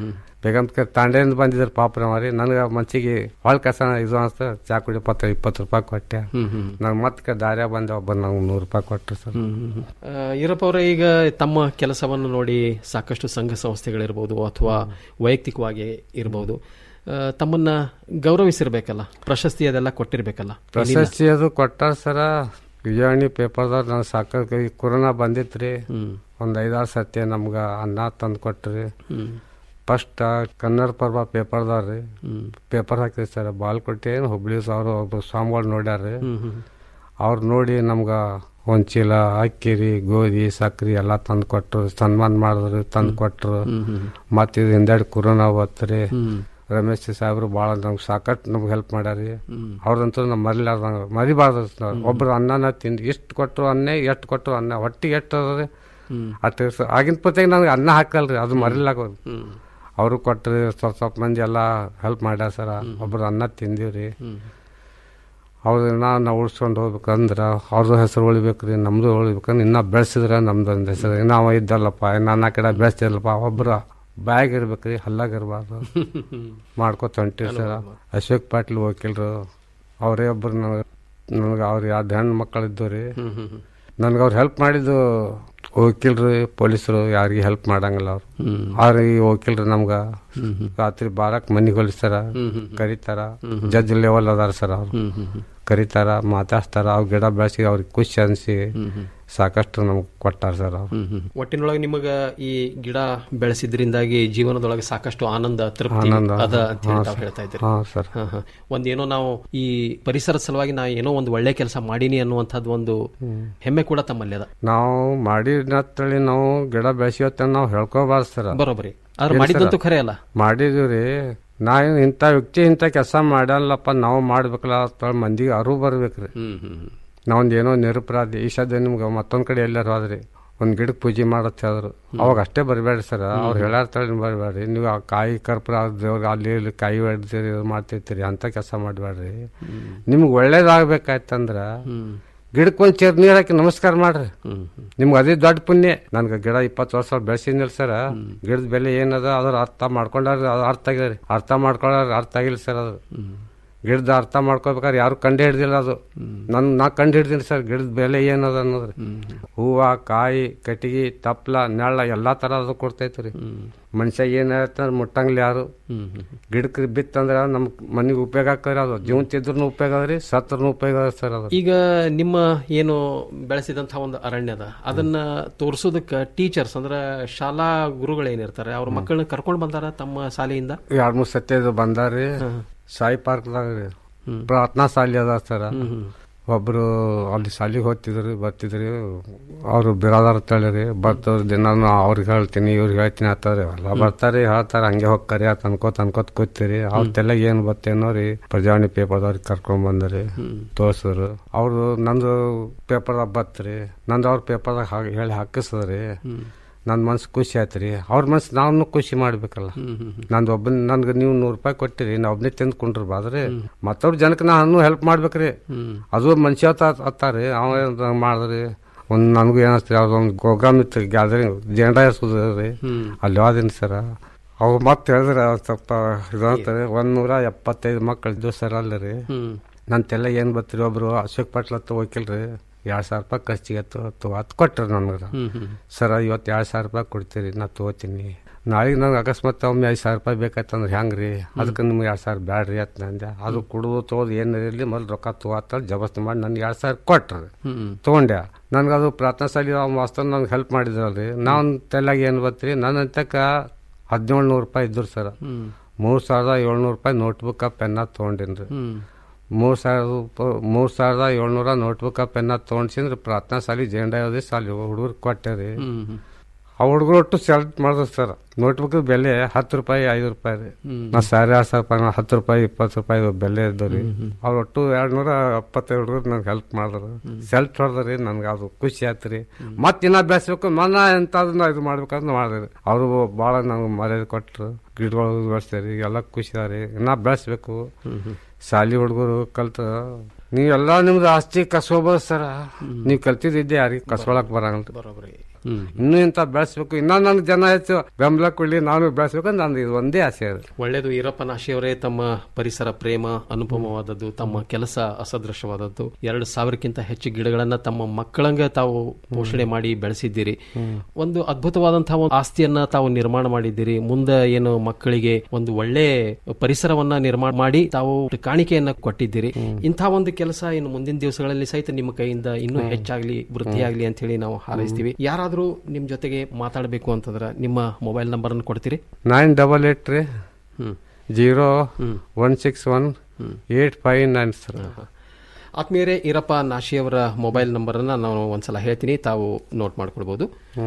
Speaker 20: ಬೇಗಂತ ತಾಂಡೆಯಿಂದ ಬಂದಿದ್ರು ಪಾಪ ರೀ ನನಗೆ ಮನ್ಸಿಗೆ ಹೊಳ್ ಕೆಲಸ ಇದು ಅನ್ಸ್ತ ಚಾ ಕುಡಿ ಪತ್ತ ಇಪ್ಪತ್ತು ರೂಪಾಯಿ ಕೊಟ್ಟೆ ನಂಗೆ ಮತ್ತೆ ದಾರ್ಯಾಗ ಬಂದೆ ಒಬ್ಬ ನಂಗೆ ನೂರು ರೂಪಾಯಿ ಕೊಟ್ರು ಸರ್
Speaker 19: ಆ, ಈರಪ್ಪ ಅವರೇ ಈಗ ತಮ್ಮ ಕೆಲಸವನ್ನು ನೋಡಿ ಸಾಕಷ್ಟು ಸಂಘ ಸಂಸ್ಥೆಗಳಿರ್ಬೋದು ಅಥವಾ ವೈಯಕ್ತಿಕವಾಗಿ ಇರ್ಬೋದು ಆ, ತಮ್ಮನ್ನ ಗೌರವಿಸಿರ್ಬೇಕಲ್ಲ ಪ್ರಶಸ್ತಿ ಅದೆಲ್ಲ ಕೊಟ್ಟಿರ್ಬೇಕಲ್ಲ
Speaker 20: ಪ್ರಶಸ್ತಿ ಅದು ಕೊಟ್ಟಾರ ಸರ ವಿಜಯವಾಣಿ ಪೇಪರ್ದಾಗ ನಾನು ಸಾಕ ಈ ಕೊರೋನಾ ಬಂದಿತ್ರಿ ಒಂದ್ ಐದಾರು ಸತಿ ನಮ್ಗ ಅನ್ನ ತಂದು ಕೊಟ್ರಿ ಫಸ್ಟ್ ಕನ್ನಡ ಪರ್ವ ಪೇಪರ್ದಾರ ರೀ ಪೇಪರ್ ಹಾಕಿರಿ ಸರ್ ಬಾಲ್ಕೋಟೆ ಹುಬ್ಳಿ ಅವ್ರು ಒಬ್ರು ಸ್ವಾಮಿಗಳು ನೋಡ್ಯಾರ್ರಿ ಅವ್ರು ನೋಡಿ ನಮ್ಗ ಒಂದ್ ಚೀಲ ಅಕ್ಕಿ ರೀ ಗೋಧಿ ಸಕ್ರಿ ಎಲ್ಲಾ ತಂದು ಕೊಟ್ರು ಸನ್ಮಾನ ಮಾಡಿದ್ರು ತಂದು ಕೊಟ್ರು ಮತ್ತೆ ಇದು ಹಿಂದೆರಡು ಕೊರೋನಾ ಬತ್ರಿ ರಮೇಶ್ ಸಾಹೇಬ್ರು ಭಾಳ ನಮ್ಗೆ ಸಾಕಷ್ಟು ನಮ್ಗೆ ಹೆಲ್ಪ್ ಮಾಡ್ಯಾರಿ ಅವ್ರದಂತೂ ನಾವು ಮರಿಲಾರ್ದಂಗ ಮರಿಬಾರ್ದು ನಾವು ಒಬ್ರು ಅನ್ನನ ತಿಂದು ಎಷ್ಟು ಕೊಟ್ಟರು ಅನ್ನೇ ಎಷ್ಟು ಕೊಟ್ಟರು ಅನ್ನ ಹೊಟ್ಟಿಗೆ ಎಷ್ಟು ಅದ ಅಷ್ಟು ಸ- ಆಗಿನ ಪೊತ್ತಿಗೆ ನನಗೆ ಅನ್ನ ಹಾಕಲ್ರಿ ಅದು ಮರಿಲಾಗೋದು ಅವರು ಕೊಟ್ರಿ ಸ್ವಲ್ಪ ಸ್ವಲ್ಪ ಮಂದಿ ಎಲ್ಲ ಹೆಲ್ಪ್ ಮಾಡ್ಯಾರ ಸರ ಒಬ್ರು ಅನ್ನ ತಿಂದೀವ್ರಿ ಅವ್ರನ್ನ ನಾವು ಉಳ್ಸ್ಕೊಂಡು ಹೋಗ್ಬೇಕಂದ್ರ ಅವ್ರದ್ದು ಹೆಸರು ಉಳಿಬೇಕ್ರಿ ನಮ್ದು ಉಳಿಬೇಕಂದ್ರೆ ಇನ್ನ ಬೆಳೆಸಿದ್ರೆ ನಮ್ದೊಂದು ಹೆಸರು ನಾವು ಇದ್ದಲ್ಲಪ್ಪ ನನ್ನ ಕಡೆ ಬೆಳೆಸ್ತಿಲ್ಲಪ್ಪ ಒಬ್ರು ಬ್ಯಾಗ್ ಇರ್ಬೇಕ್ರಿ ಹಲ್ಲಾಗ ಇರಬಾರ್ದು ಮಾಡ್ಕೊತ ಹೊಂಟಿರಿ ಸರ್ ಅಶೋಕ್ ಪಾಟೀಲ್ ವಕೀಲರು ಅವರೇ ಒಬ್ರು ನನಗೆ ನನಗೆ ಅವ್ರು ಎರಡು ಹೆಣ್ಣು ಮಕ್ಕಳು ಇದ್ದು ರೀ ನನ್ಗೆ ಅವ್ರು ಹೆಲ್ಪ್ ಮಾಡಿದ್ದು ವಕೀಲರು ಪೊಲೀಸರು ಯಾರಿಗೆ ಹೆಲ್ಪ್ ಮಾಡಂಗಿಲ್ಲ ಅವ್ರು ಆದ್ರೆ ಈ ವಕೀಲರು ನಮ್ಗ ರಾತ್ರಿ ಬಾರಕ್ ಮನಿಗೆ ಹೊಲಿಸ್ತಾರ ಕರೀತಾರ ಜಡ್ಜ್ ಲೆವೆಲ್ ಅದಾರ ಸರ್ ಅವ್ರು ಕರೀತಾರ ಮಾತಾಡ್ತಾರ ಅವ್ರ ಗಿಡ ಬೆಳೆಸಿ ಅವ್ರಿಗೆ ಖುಷಿ ಅನ್ಸಿ ಸಾಕಷ್ಟು ನಮ್ಗೆ ಕೊಟ್ಟಾರ ಸರ್ ಅವ್ರು
Speaker 19: ಒಟ್ಟಿನೊಳಗೆ ನಿಮಗ ಈ ಗಿಡ ಬೆಳೆಸಿದ್ರಿಂದಾಗಿ ಜೀವನದೊಳಗೆ ಸಾಕಷ್ಟು ಆನಂದ ತೃಪ್ತಿ
Speaker 20: ಆನಂದ.
Speaker 19: ಅದ ಅಂತ ಹೇಳಿ
Speaker 20: ಹಾ,
Speaker 19: ತಾವು
Speaker 20: ಸರ್.
Speaker 19: ಹೇಳ್ತಾ ಇದ್ದೀರಿ
Speaker 20: ಹಾ, ಸರ್.
Speaker 19: ಹಾ, ಹಾ. ಒಂದೇನೋ ನಾವು ಈ ಪರಿಸರ ಸಲುವಾಗಿ ನಾ ಏನೋ ಒಂದು ಒಳ್ಳೆ ಕೆಲಸ ಮಾಡೀನಿ ಅನ್ನುವಂಥದ್ದು ಒಂದು ಹೆಮ್ಮೆ ಕೂಡ ತಮ್ಮಲ್ಲಿ ಅದ
Speaker 20: ನಾವು ಮಾಡಿದ್ನತ್ತೇಳಿ ನಾವು ಗಿಡ ಬೆಳೆಸಿವತ್ತ ನಾವು ಹೇಳ್ಕೋಬಾರ್ದು ಸರ್
Speaker 19: ಬರೋಬ್ಬರಿ ಆದ್ರೆ ಮಾಡಿದ್ದಂತೂ ಖರೆ ಅಲ್ಲ
Speaker 20: ಮಾಡಿದೀವ್ರಿ ನಾ ಏನ್ ಇಂಥ ವ್ಯಕ್ತಿ ಇಂಥ ಕೆಲಸ ಮಾಡಲ್ಲಪ್ಪ ನಾವು ಮಾಡ್ಬೇಕಲ್ಲ ಅಂತ ಮಂದಿಗೆ ಅರಿವು ಬರ್ಬೇಕ್ರಿ ನಾವೊಂದು ಏನೋ ನಿರಪರಾಧಿ ಈ ಸದ್ಯ ನಿಮ್ಗೆ ಮತ್ತೊಂದ್ ಕಡೆ ಎಲ್ಲಾರು ಹೋದ್ರಿ ಒಂದ್ ಗಿಡಕ್ಕೆ ಪೂಜೆ ಮಾಡತ್ ಹೇಳಿದ್ರು ಅವಾಗ ಅಷ್ಟೇ ಬರಬೇಡ್ರಿ ಸರ್ ಅವ್ರು ಹೇಳಾರ್ತಾಳೆ ಬರಬೇಡ್ರಿ ನೀವು ಆ ಕಾಯಿ ಕರ್ಪೂರ ದೇವ್ರಿಗೆ ಅಲ್ಲಿ ಇಲ್ಲಿ ಕಾಯಿ ಹೊಡ್ತೀರಿ ಇದು ಮಾಡ್ತಿರ್ತೀರಿ ಅಂತ ಕೆಲಸ ಮಾಡಬೇಡ್ರಿ ನಿಮ್ಗೆ ಒಳ್ಳೇದಾಗ್ಬೇಕಾಯ್ತಂದ್ರ ಗಿಡಕ್ಕೆ ಒಂದ್ ಚೇರ್ ನೀರ್ ಹಾಕಿ ನಮಸ್ಕಾರ ಮಾಡ್ರಿ ನಿಮ್ಗೆ ಅದೇ ದೊಡ್ಡ ಪುಣ್ಯ ನನ್ಗೆ ಗಿಡ ಇಪ್ಪತ್ತು ವರ್ಷ ಬೆಳೆಸಿದ್ನಿಲ್ಲ ಸರ್ ಗಿಡದ ಬೆಲೆ ಏನದ ಅದ್ರ ಅರ್ಥ ಮಾಡ್ಕೊಂಡಾರ ಅದು ಅರ್ಥ ಆಗ್ಯದ್ರಿ ಅರ್ಥ ಮಾಡ್ಕೊಳ್ಳಾರ ಅರ್ಥ ಆಗಿಲ್ಲ ಸರ್ ಅದು ಗಿಡದ ಅರ್ಥ ಮಾಡ್ಕೋಬೇಕಾದ್ರೆ ಯಾರು ಕಂಡು ಹಿಡ್ದಿಲ್ಲ ಅದು ನನ್ ನಾ ಕಂಡು ಹಿಡ್ದೀನಿ ಸರ್ ಗಿಡದ ಬೆಲೆ ಏನದ ಅನ್ನೋದ್ರಿ ಹೂವ ಕಾಯಿ ಕಟ್ಟಿಗೆ ತಪ್ಲ ನೆಳ್ಳ ಎಲ್ಲಾ ತರ ಅದು ಕೊಡ್ತೈತ್ರಿ ರೀ ಮನುಷ್ಯ ಏನ್ ಹೇಳ್ತಾರ ಮುಟ್ಟಂಗ್ಲಿ ಯಾರು ಗಿಡಕ್ಕೆ ಬಿತ್ತಂದ್ರ ನಮ್ ಮನಿಗೆ ಉಪಯೋಗ ಆಗ್ತದ್ರಿ ಅದು ಜೀವಂತಿದ್ರು ಉಪಯೋಗ ಅದ್ರಿ ಸತ್ರನು ಉಪಯೋಗ ಅದ ಸರ್ ಅದು
Speaker 19: ಈಗ ನಿಮ್ಮ ಏನು ಬೆಳೆಸಿದಂತಹ ಒಂದು ಅರಣ್ಯದ ಅದನ್ನ ತೋರಿಸೋದಕ್ಕೆ ಟೀಚರ್ಸ್ ಅಂದ್ರೆ ಶಾಲಾ ಗುರುಗಳೇನಿರ್ತಾರೆ ಅವ್ರ ಮಕ್ಕಳನ್ನ ಕರ್ಕೊಂಡು ಬಂದಾರ ತಮ್ಮ ಶಾಲೆಯಿಂದ
Speaker 20: ಎರಡ್ ಮೂರ್ ಸತಿ ಅದು ಬಂದಾರ್ರಿ ಸಾಯಿ ಪಾರ್ಕ್ದಾಗ ರೀ ಪ್ರಾರ್ಥನಾ ಶಾಲೆ ಅದ ಸರ ಒಬ್ರು ಅಲ್ಲಿ ಶಾಲಿಗೆ ಹೋಗ್ತಿದ್ರಿ ಬರ್ತಿದ್ರಿ ಅವ್ರು ಬಿರಾದಾರ ತಳಿರಿ ಬರ್ತವ್ರಿ ದಿನಾನು ಅವ್ರಿಗೆ ಹೇಳ್ತೀನಿ ಇವ್ರಿಗೆ ಹೇಳ್ತೀನಿ ಅಂತಾರೆ ಎಲ್ಲ ಬರ್ತಾರೆ ಹೇಳ್ತಾರೆ ಹಂಗೆ ಹೋಗ್ತಾರೆ ಅಂತ ಅನ್ಕೋತ ಅನ್ಕೋತ ಕೂತೀರಿ ಅವ್ರ ತೆಲೆಗೆ ಏನ್ ಬರ್ತೇನೋ ರೀ ಪ್ರಜಾವಾಣಿ ಪೇಪರ್ದವ್ರಿಗೆ ಕರ್ಕೊಂಡ್ ಬಂದ್ರಿ ತೋರ್ಸಿದ್ರು ಅವ್ರು ನಂದು ಪೇಪರ್ದಾಗ ಬತ್ರಿ ನಂದು ಅವ್ರ ಪೇಪರ್ದಾಗ ಹಾಗೆ ಹೇಳಿ ಹಾಕಿಸಿದ್ರಿ ನನ್ನ ಮನ್ಸು ಖುಷಿ ಆಯ್ತು ರೀ ಅವ್ರ ಮನ್ಸು ನಾವು ಖುಷಿ ಮಾಡ್ಬೇಕಲ್ಲ ನಂದು ಒಬ್ಬನ ನನ್ಗೆ ನೀವು ನೂರು ರೂಪಾಯಿ ಕೊಟ್ಟಿರಿ ನಾ ಒಬ್ಬನೇ ತಿಂದ್ಕೊಂಡ್ರಿ ಬಾದ್ರೆ ಮತ್ತವ್ರ ಜನಕ್ಕೆ ನಾನು ಹೆಲ್ಪ್ ಮಾಡ್ಬೇಕ್ರಿ ಅದು ಮನುಷ್ಯ ಅತ್ತಾರಿ ಅವ ಏನ್ ಮಾಡಿದ್ರಿ ಒಂದ್ ನನಗೂ ಏನಿಸ್ತೀರಿ ಯಾವ್ದೋ ಒಂದು ಪ್ರೋಗ್ರಾಮ್ ಇತ್ತು ಗ್ಯಾದರಿಂಗ್ ಜೆಂಡಾ ಎಸ್ರಿ ಅಲ್ಲಿ ಹೋದಿನಿ ಸರ ಅವು ಮತ್ತೆ ಹೇಳಿದ್ರೆ ಸ್ವಲ್ಪ ಇದು ಅಂತಾರೆ ಒಂದ್ ನೂರ ಎಪ್ಪತ್ತೈದು ಮಕ್ಕಳು ಇದ್ದು ಸರ್ ಅಲ್ಲಿ ರೀ ನನ್ನ ತೆಲ್ಲ ಏನ್ ಬತ್ರಿ ಒಬ್ರು ಅಶೋಕ್ ಪಾಟ್ಲ ಹತ್ರ ಹೋಗಿಲ್ರಿ ಎರಡ್ ಸಾವಿರ ರೂಪಾಯಿ ಖರ್ಚಿಗೆ ತೋ ಹತ್ತು ಕೊಟ್ರಿ ನನಗೆ ಸರ್ ಇವತ್ತು ಎರಡ್ ಸಾವಿರ ರೂಪಾಯಿ ಕೊಡ್ತೀರಿ ನಾ ತಗೋತೀನಿ ನಾಳೆಗೆ ನಂಗೆ ಅಕಸ್ಮಾತ್ ಒಮ್ಮೆ ಐದು ಸಾವಿರ ರೂಪಾಯಿ ಬೇಕಾಯ್ತಂದ್ರೆ ಹೆಂಗ್ರಿ ಅದಕ್ಕೆ ನಿಮ್ಗೆ ಎರಡು ಸಾವಿರ ಬ್ಯಾಡ್ರಿ ಅಂತ ನಂದೆ ಅದು ಕುಡಿದು ತೊಗೊದು ಏನು ಇರಲಿ ಮೊದಲು ರೊಕ್ಕ ತಗೋತ ಜಬಸ್ತಿ ಮಾಡಿ ನನ್ಗೆ ಎರಡು ಸಾವಿರ ಕೊಟ್ರಿ ತೊಗೊಂಡೆ ನನ್ಗೆ ಅದು ಪ್ರಾರ್ಥನಾ ಶಾಲೆ ವಾಸ್ತವ ನನ್ಗೆ ಹೆಲ್ಪ್ ಮಾಡಿದ್ರಲ್ರಿ ನಾವು ತೆಲಾಗಿ ಏನು ಬತ್ರಿ ನನ್ನ ಅಂತಕ ಹದಿನೇಳು ನೂರು ರೂಪಾಯಿ ಇದ್ರು ಸರ್ ಮೂರು ಸಾವಿರದ ಏಳ್ನೂರು ರೂಪಾಯಿ ನೋಟ್ಬುಕ್ ಪೆನ್ನ ತೊಗೊಂಡಿನ್ರಿ ಮೂರ್ ಸಾವಿರ ಮೂರ್ ಸಾವಿರದ ಏಳ್ನೂರ ನೋಟ್ಬುಕ್ ಪೆನ್ನ ತೊಗೊಂಡ್ಸಿಂದ್ರೆ ಪ್ರಾರ್ಥನಾ ಶಾಲಿ ಜೆಂಡಾ ಯಾವುದೇ ಶಾಲಿ ಹುಡುಗರು ಕೊಟ್ಟೆ ಆ ಹುಡುಗರು ಒಟ್ಟು ಸೆಲೆಕ್ಟ್ ಮಾಡಿದ್ರು ಸರ್ ನೋಟ್ಬುಕ್ ಬೆಲೆ ಹತ್ತು ರೂಪಾಯಿ ಐದು ರೂಪಾಯಿ ರೀ ನಾ ಸಾರಿ ಆರು ಸಾವಿರ ರೂಪಾಯಿ ಹತ್ತು ರೂಪಾಯಿ ಇಪ್ಪತ್ತು ರೂಪಾಯಿ ಬೆಲೆ ಇದ್ದವ್ರಿ ಅವ್ರು ಒಟ್ಟು ಎರಡ್ ನೂರ ಎಪ್ಪತ್ತೈದು ಹುಡುಗರು ನಂಗೆ ಹೆಲ್ಪ್ ಮಾಡಿದ್ರು ಸೆಲೆಕ್ಟ್ ಹೊಡೆದ್ರಿ ನನ್ಗೆ ಅದು ಖುಷಿ ಆಯ್ತು ರೀ ಮತ್ತೆ ಇನ್ನ ಬೆಳೆಸ್ಬೇಕು ಮನ ಎಂತಾದ್ರು ಇದು ಮಾಡ್ಬೇಕಂತ ಮಾಡಿದ್ರಿ ಅವರು ಭಾಳ ನಂಗೆ ಮರ್ಯಾದೆ ಕೊಟ್ಟರು ಗಿಡಗಳು ಬೆಳೆಸ್ತಾರೆ ಎಲ್ಲ ಖುಷಿ ಅದಾರಿ ಇನ್ನ ಬೆಳೆಸ್ಬೇಕು ಶಾಲಿ ಹುಡುಗರು ಕಲ್ತ ನೀವೆಲ್ಲ ನಿಮ್ದು ಆಸ್ತಿ ಕಸ್ಕೋಬೋದು ಸರ ನೀವ್ ಕಲ್ತಿದ್ದೆ ಯಾರಿಗೆ ಕಸ್ಕೊಳಕ್ ಬರಂಗಿಲ್ಲ ಇನ್ನೂ ಇಂತ ಬೆಳೆಸ್ಬೇಕು ಇನ್ನ ನನ್ ಜನ ಹೆಚ್ಚು ಬೆಂಬಲ ಕೊಡ್ಲಿ ನಾನು ಬೆಳೆಸ್ಬೇಕು ನಂದು ಇದು ಒಂದೇ ಆಸೆ ಅದು
Speaker 19: ಒಳ್ಳೇದು ಈರಪ್ಪ ನಾಶಿಯವರೇ ತಮ್ಮ ಪರಿಸರ ಪ್ರೇಮ ಅನುಪಮವಾದದ್ದು ತಮ್ಮ ಕೆಲಸ ಅಸದೃಶವಾದದ್ದು ಎರಡು ಸಾವಿರಕ್ಕಿಂತ ಹೆಚ್ಚು ಗಿಡಗಳನ್ನ ತಮ್ಮ ಮಕ್ಕಳಂಗೆ ತಾವು ಪೋಷಣೆ ಮಾಡಿ ಬೆಳೆಸಿದ್ದೀರಿ ಒಂದು ಅದ್ಭುತವಾದಂತಹ ಒಂದು ಆಸ್ತಿಯನ್ನ ತಾವು ನಿರ್ಮಾಣ ಮಾಡಿದ್ದೀರಿ ಮುಂದೆ ಏನು ಮಕ್ಕಳಿಗೆ ಒಂದು ಒಳ್ಳೆ ಪರಿಸರವನ್ನ ನಿರ್ಮಾಣ ಮಾಡಿ ತಾವು ಕಾಣಿಕೆಯನ್ನ ಕೊಟ್ಟಿದ್ದೀರಿ ಇಂಥ ಒಂದು ಕೆಲಸ ಇನ್ನು ಮುಂದಿನ ದಿವಸಗಳಲ್ಲಿ ಸಹಿತ ನಿಮ್ಮ ಕೈಯಿಂದ ಇನ್ನೂ ಹೆಚ್ಚಾಗ್ಲಿ ವೃದ್ಧಿಯಾಗ್ಲಿ ಅಂತ ಹೇಳಿ ನಾವು ಹಾರೈಸ್ತೀವಿ ಯಾರಾದ್ರೂ ನಿಮ್ ಜೊತೆಗೆ ಮಾತಾಡಬೇಕು ಅಂತಂದ್ರೆ ನಿಮ್ಮ ಮೊಬೈಲ್ ನಂಬರ್ ಅನ್ನು ಕೊಡ್ತೀರಿ
Speaker 20: ನೈನ್ ಡಬಲ್ ಏಟ್ ರೀ zero one six one eight five nine sir
Speaker 19: ಆತ್ಮೀಯರೇ ಈರಪ್ಪ ನಾಶಿಯವರ ಮೊಬೈಲ್ ನಂಬರನ್ನು ನಾನು ಒಂದ್ಸಲ ಹೇಳ್ತೀನಿ ತಾವು ನೋಟ್ ಮಾಡ್ಕೊಳ್ಬೋದು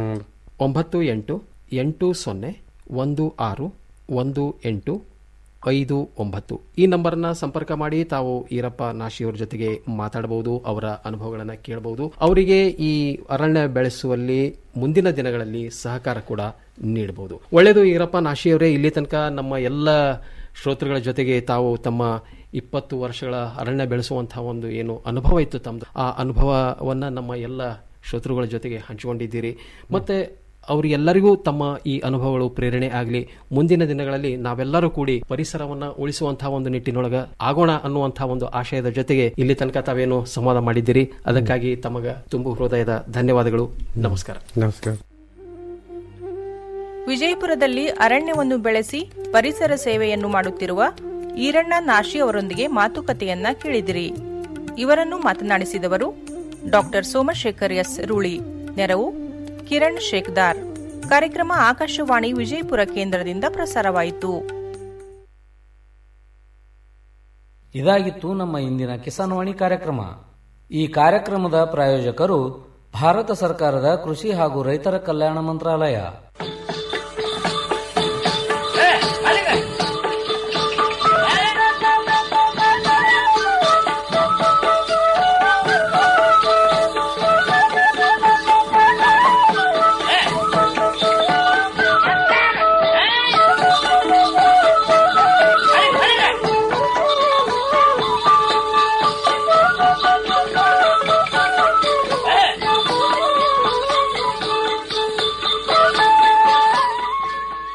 Speaker 19: ಒಂಬತ್ತು ಎಂಟು ಎಂಟು ಸೊನ್ನೆ ಒಂದು ಆರು ಒಂದು ಎಂಟು ಐದು ಒಂಬತ್ತು ಈ ನಂಬರ್ನ ಸಂಪರ್ಕ ಮಾಡಿ ತಾವು ಈರಪ್ಪ ನಾಶಿಯವರ ಜೊತೆಗೆ ಮಾತಾಡಬಹುದು ಅವರ ಅನುಭವಗಳನ್ನು ಕೇಳಬಹುದು ಅವರಿಗೆ ಈ ಅರಣ್ಯ ಬೆಳೆಸುವಲ್ಲಿ ಮುಂದಿನ ದಿನಗಳಲ್ಲಿ ಸಹಕಾರ ಕೂಡ ನೀಡಬಹುದು ಒಳ್ಳೆಯದು ಈರಪ್ಪ ನಾಶಿಯವರೇ ಇಲ್ಲಿ ತನಕ ನಮ್ಮ ಎಲ್ಲ ಶ್ರೋತೃಗಳ ಜೊತೆಗೆ ತಾವು ತಮ್ಮ ಇಪ್ಪತ್ತು ವರ್ಷಗಳ ಅರಣ್ಯ ಬೆಳೆಸುವಂತಹ ಒಂದು ಏನು ಅನುಭವ ಇತ್ತು ತಮ್ಮದು ಆ ಅನುಭವವನ್ನ ನಮ್ಮ ಎಲ್ಲ ಶ್ರೋತೃಗಳ ಜೊತೆಗೆ ಹಂಚಿಕೊಂಡಿದ್ದೀರಿ ಮತ್ತೆ ಅವರಿಗೆಲ್ಲರಿಗೂ ತಮ್ಮ ಈ ಅನುಭವಗಳು ಪ್ರೇರಣೆ ಆಗಲಿ ಮುಂದಿನ ದಿನಗಳಲ್ಲಿ ನಾವೆಲ್ಲರೂ ಕೂಡಿ ಪರಿಸರವನ್ನ ಉಳಿಸುವಂತಹ ಒಂದು ನಿಟ್ಟಿನೊಳಗ ಆಗೋಣ ಅನ್ನುವಂತಹ ಒಂದು ಆಶಯದ ಜೊತೆಗೆ ಇಲ್ಲಿ ತನಕ ತಾವೇನು ಸಂವಾದ ಮಾಡಿದ್ದೀರಿ ಅದಕ್ಕಾಗಿ ತಮಗ ತುಂಬು ಹೃದಯದ ಧನ್ಯವಾದಗಳು ನಮಸ್ಕಾರ
Speaker 20: ನಮಸ್ಕಾರ
Speaker 18: ವಿಜಯಪುರದಲ್ಲಿ ಅರಣ್ಯವನ್ನು ಬೆಳೆಸಿ ಪರಿಸರ ಸೇವೆಯನ್ನು ಮಾಡುತ್ತಿರುವ ಈರಣ್ಣ ನಾಶಿ ಅವರೊಂದಿಗೆ ಮಾತುಕತೆಯನ್ನ ಕೇಳಿದಿರಿ ಇವರನ್ನು ಮಾತನಾಡಿಸಿದವರು ಡಾಕ್ಟರ್ ಸೋಮಶೇಖರ್ ಎಸ್ ರೂಳಿ ನೆರವು ಕಿರಣ್ ಶೇಖ್ದಾರ್ ಕಾರ್ಯಕ್ರಮ ಆಕಾಶವಾಣಿ ವಿಜಯಪುರ ಕೇಂದ್ರದಿಂದ ಪ್ರಸಾರವಾಯಿತು
Speaker 3: ಇದಾಗಿತ್ತು ನಮ್ಮ ಇಂದಿನ ಕಿಸಾನ್ವಾಣಿ ಕಾರ್ಯಕ್ರಮ ಈ ಕಾರ್ಯಕ್ರಮದ ಪ್ರಾಯೋಜಕರು ಭಾರತ ಸರ್ಕಾರದ ಕೃಷಿ ಹಾಗೂ ರೈತರ ಕಲ್ಯಾಣ ಮಂತ್ರಾಲಯ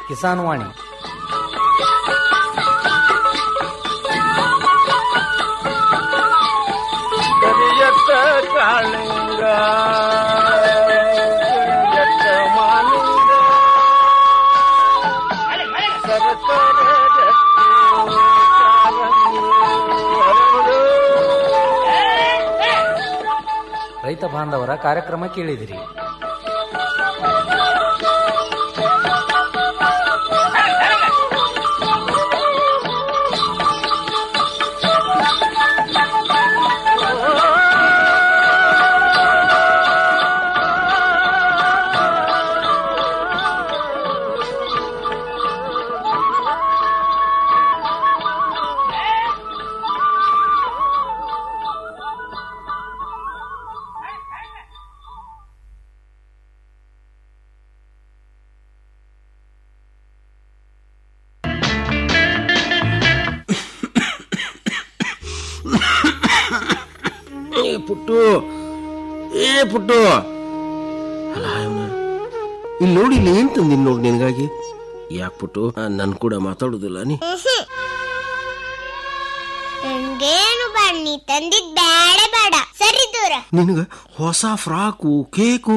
Speaker 3: ಕಿಸಾನ್ ವಾಣಿ
Speaker 4: ಕರಿಯತ್ತ ಕಾಳಿಂಗ ಕರಿಯತ್ತ ಮಾಲಿಂಗ ಸರಸರ ರಕ್ತಿ ಕಾರಂಗಿ ಹರಡು.
Speaker 3: ರೈತ ಬಾಂಧವರ ಕಾರ್ಯಕ್ರಮ ಕೇಳಿದಿರಿ
Speaker 21: ಏ ಪುಟ್ಟು ಏ ಪುಟ್ಟು ಅಲ್ಲ ಇವ್ನ. ಇಲ್ಲಿ ನೋಡಿ ಇಲ್ಲಿ ಏನ್ ತಂದಿನ್ ನೋಡಿ ನಿನಗಾಗಿ ಯಾಕೆ ಪುಟ್ಟು ನನ್ ಕೂಡ ಮಾತಾಡುದಿಲ್ಲ ನೀ
Speaker 22: ನಂಗೇನು ಬನ್ನಿ ತಂದಿದ್ ಬೇಡ ಬೇಡ ಸರಿ ದೂರ
Speaker 21: ನಿನಗ ಹೊಸ ಫ್ರಾಕು ಕೇಕು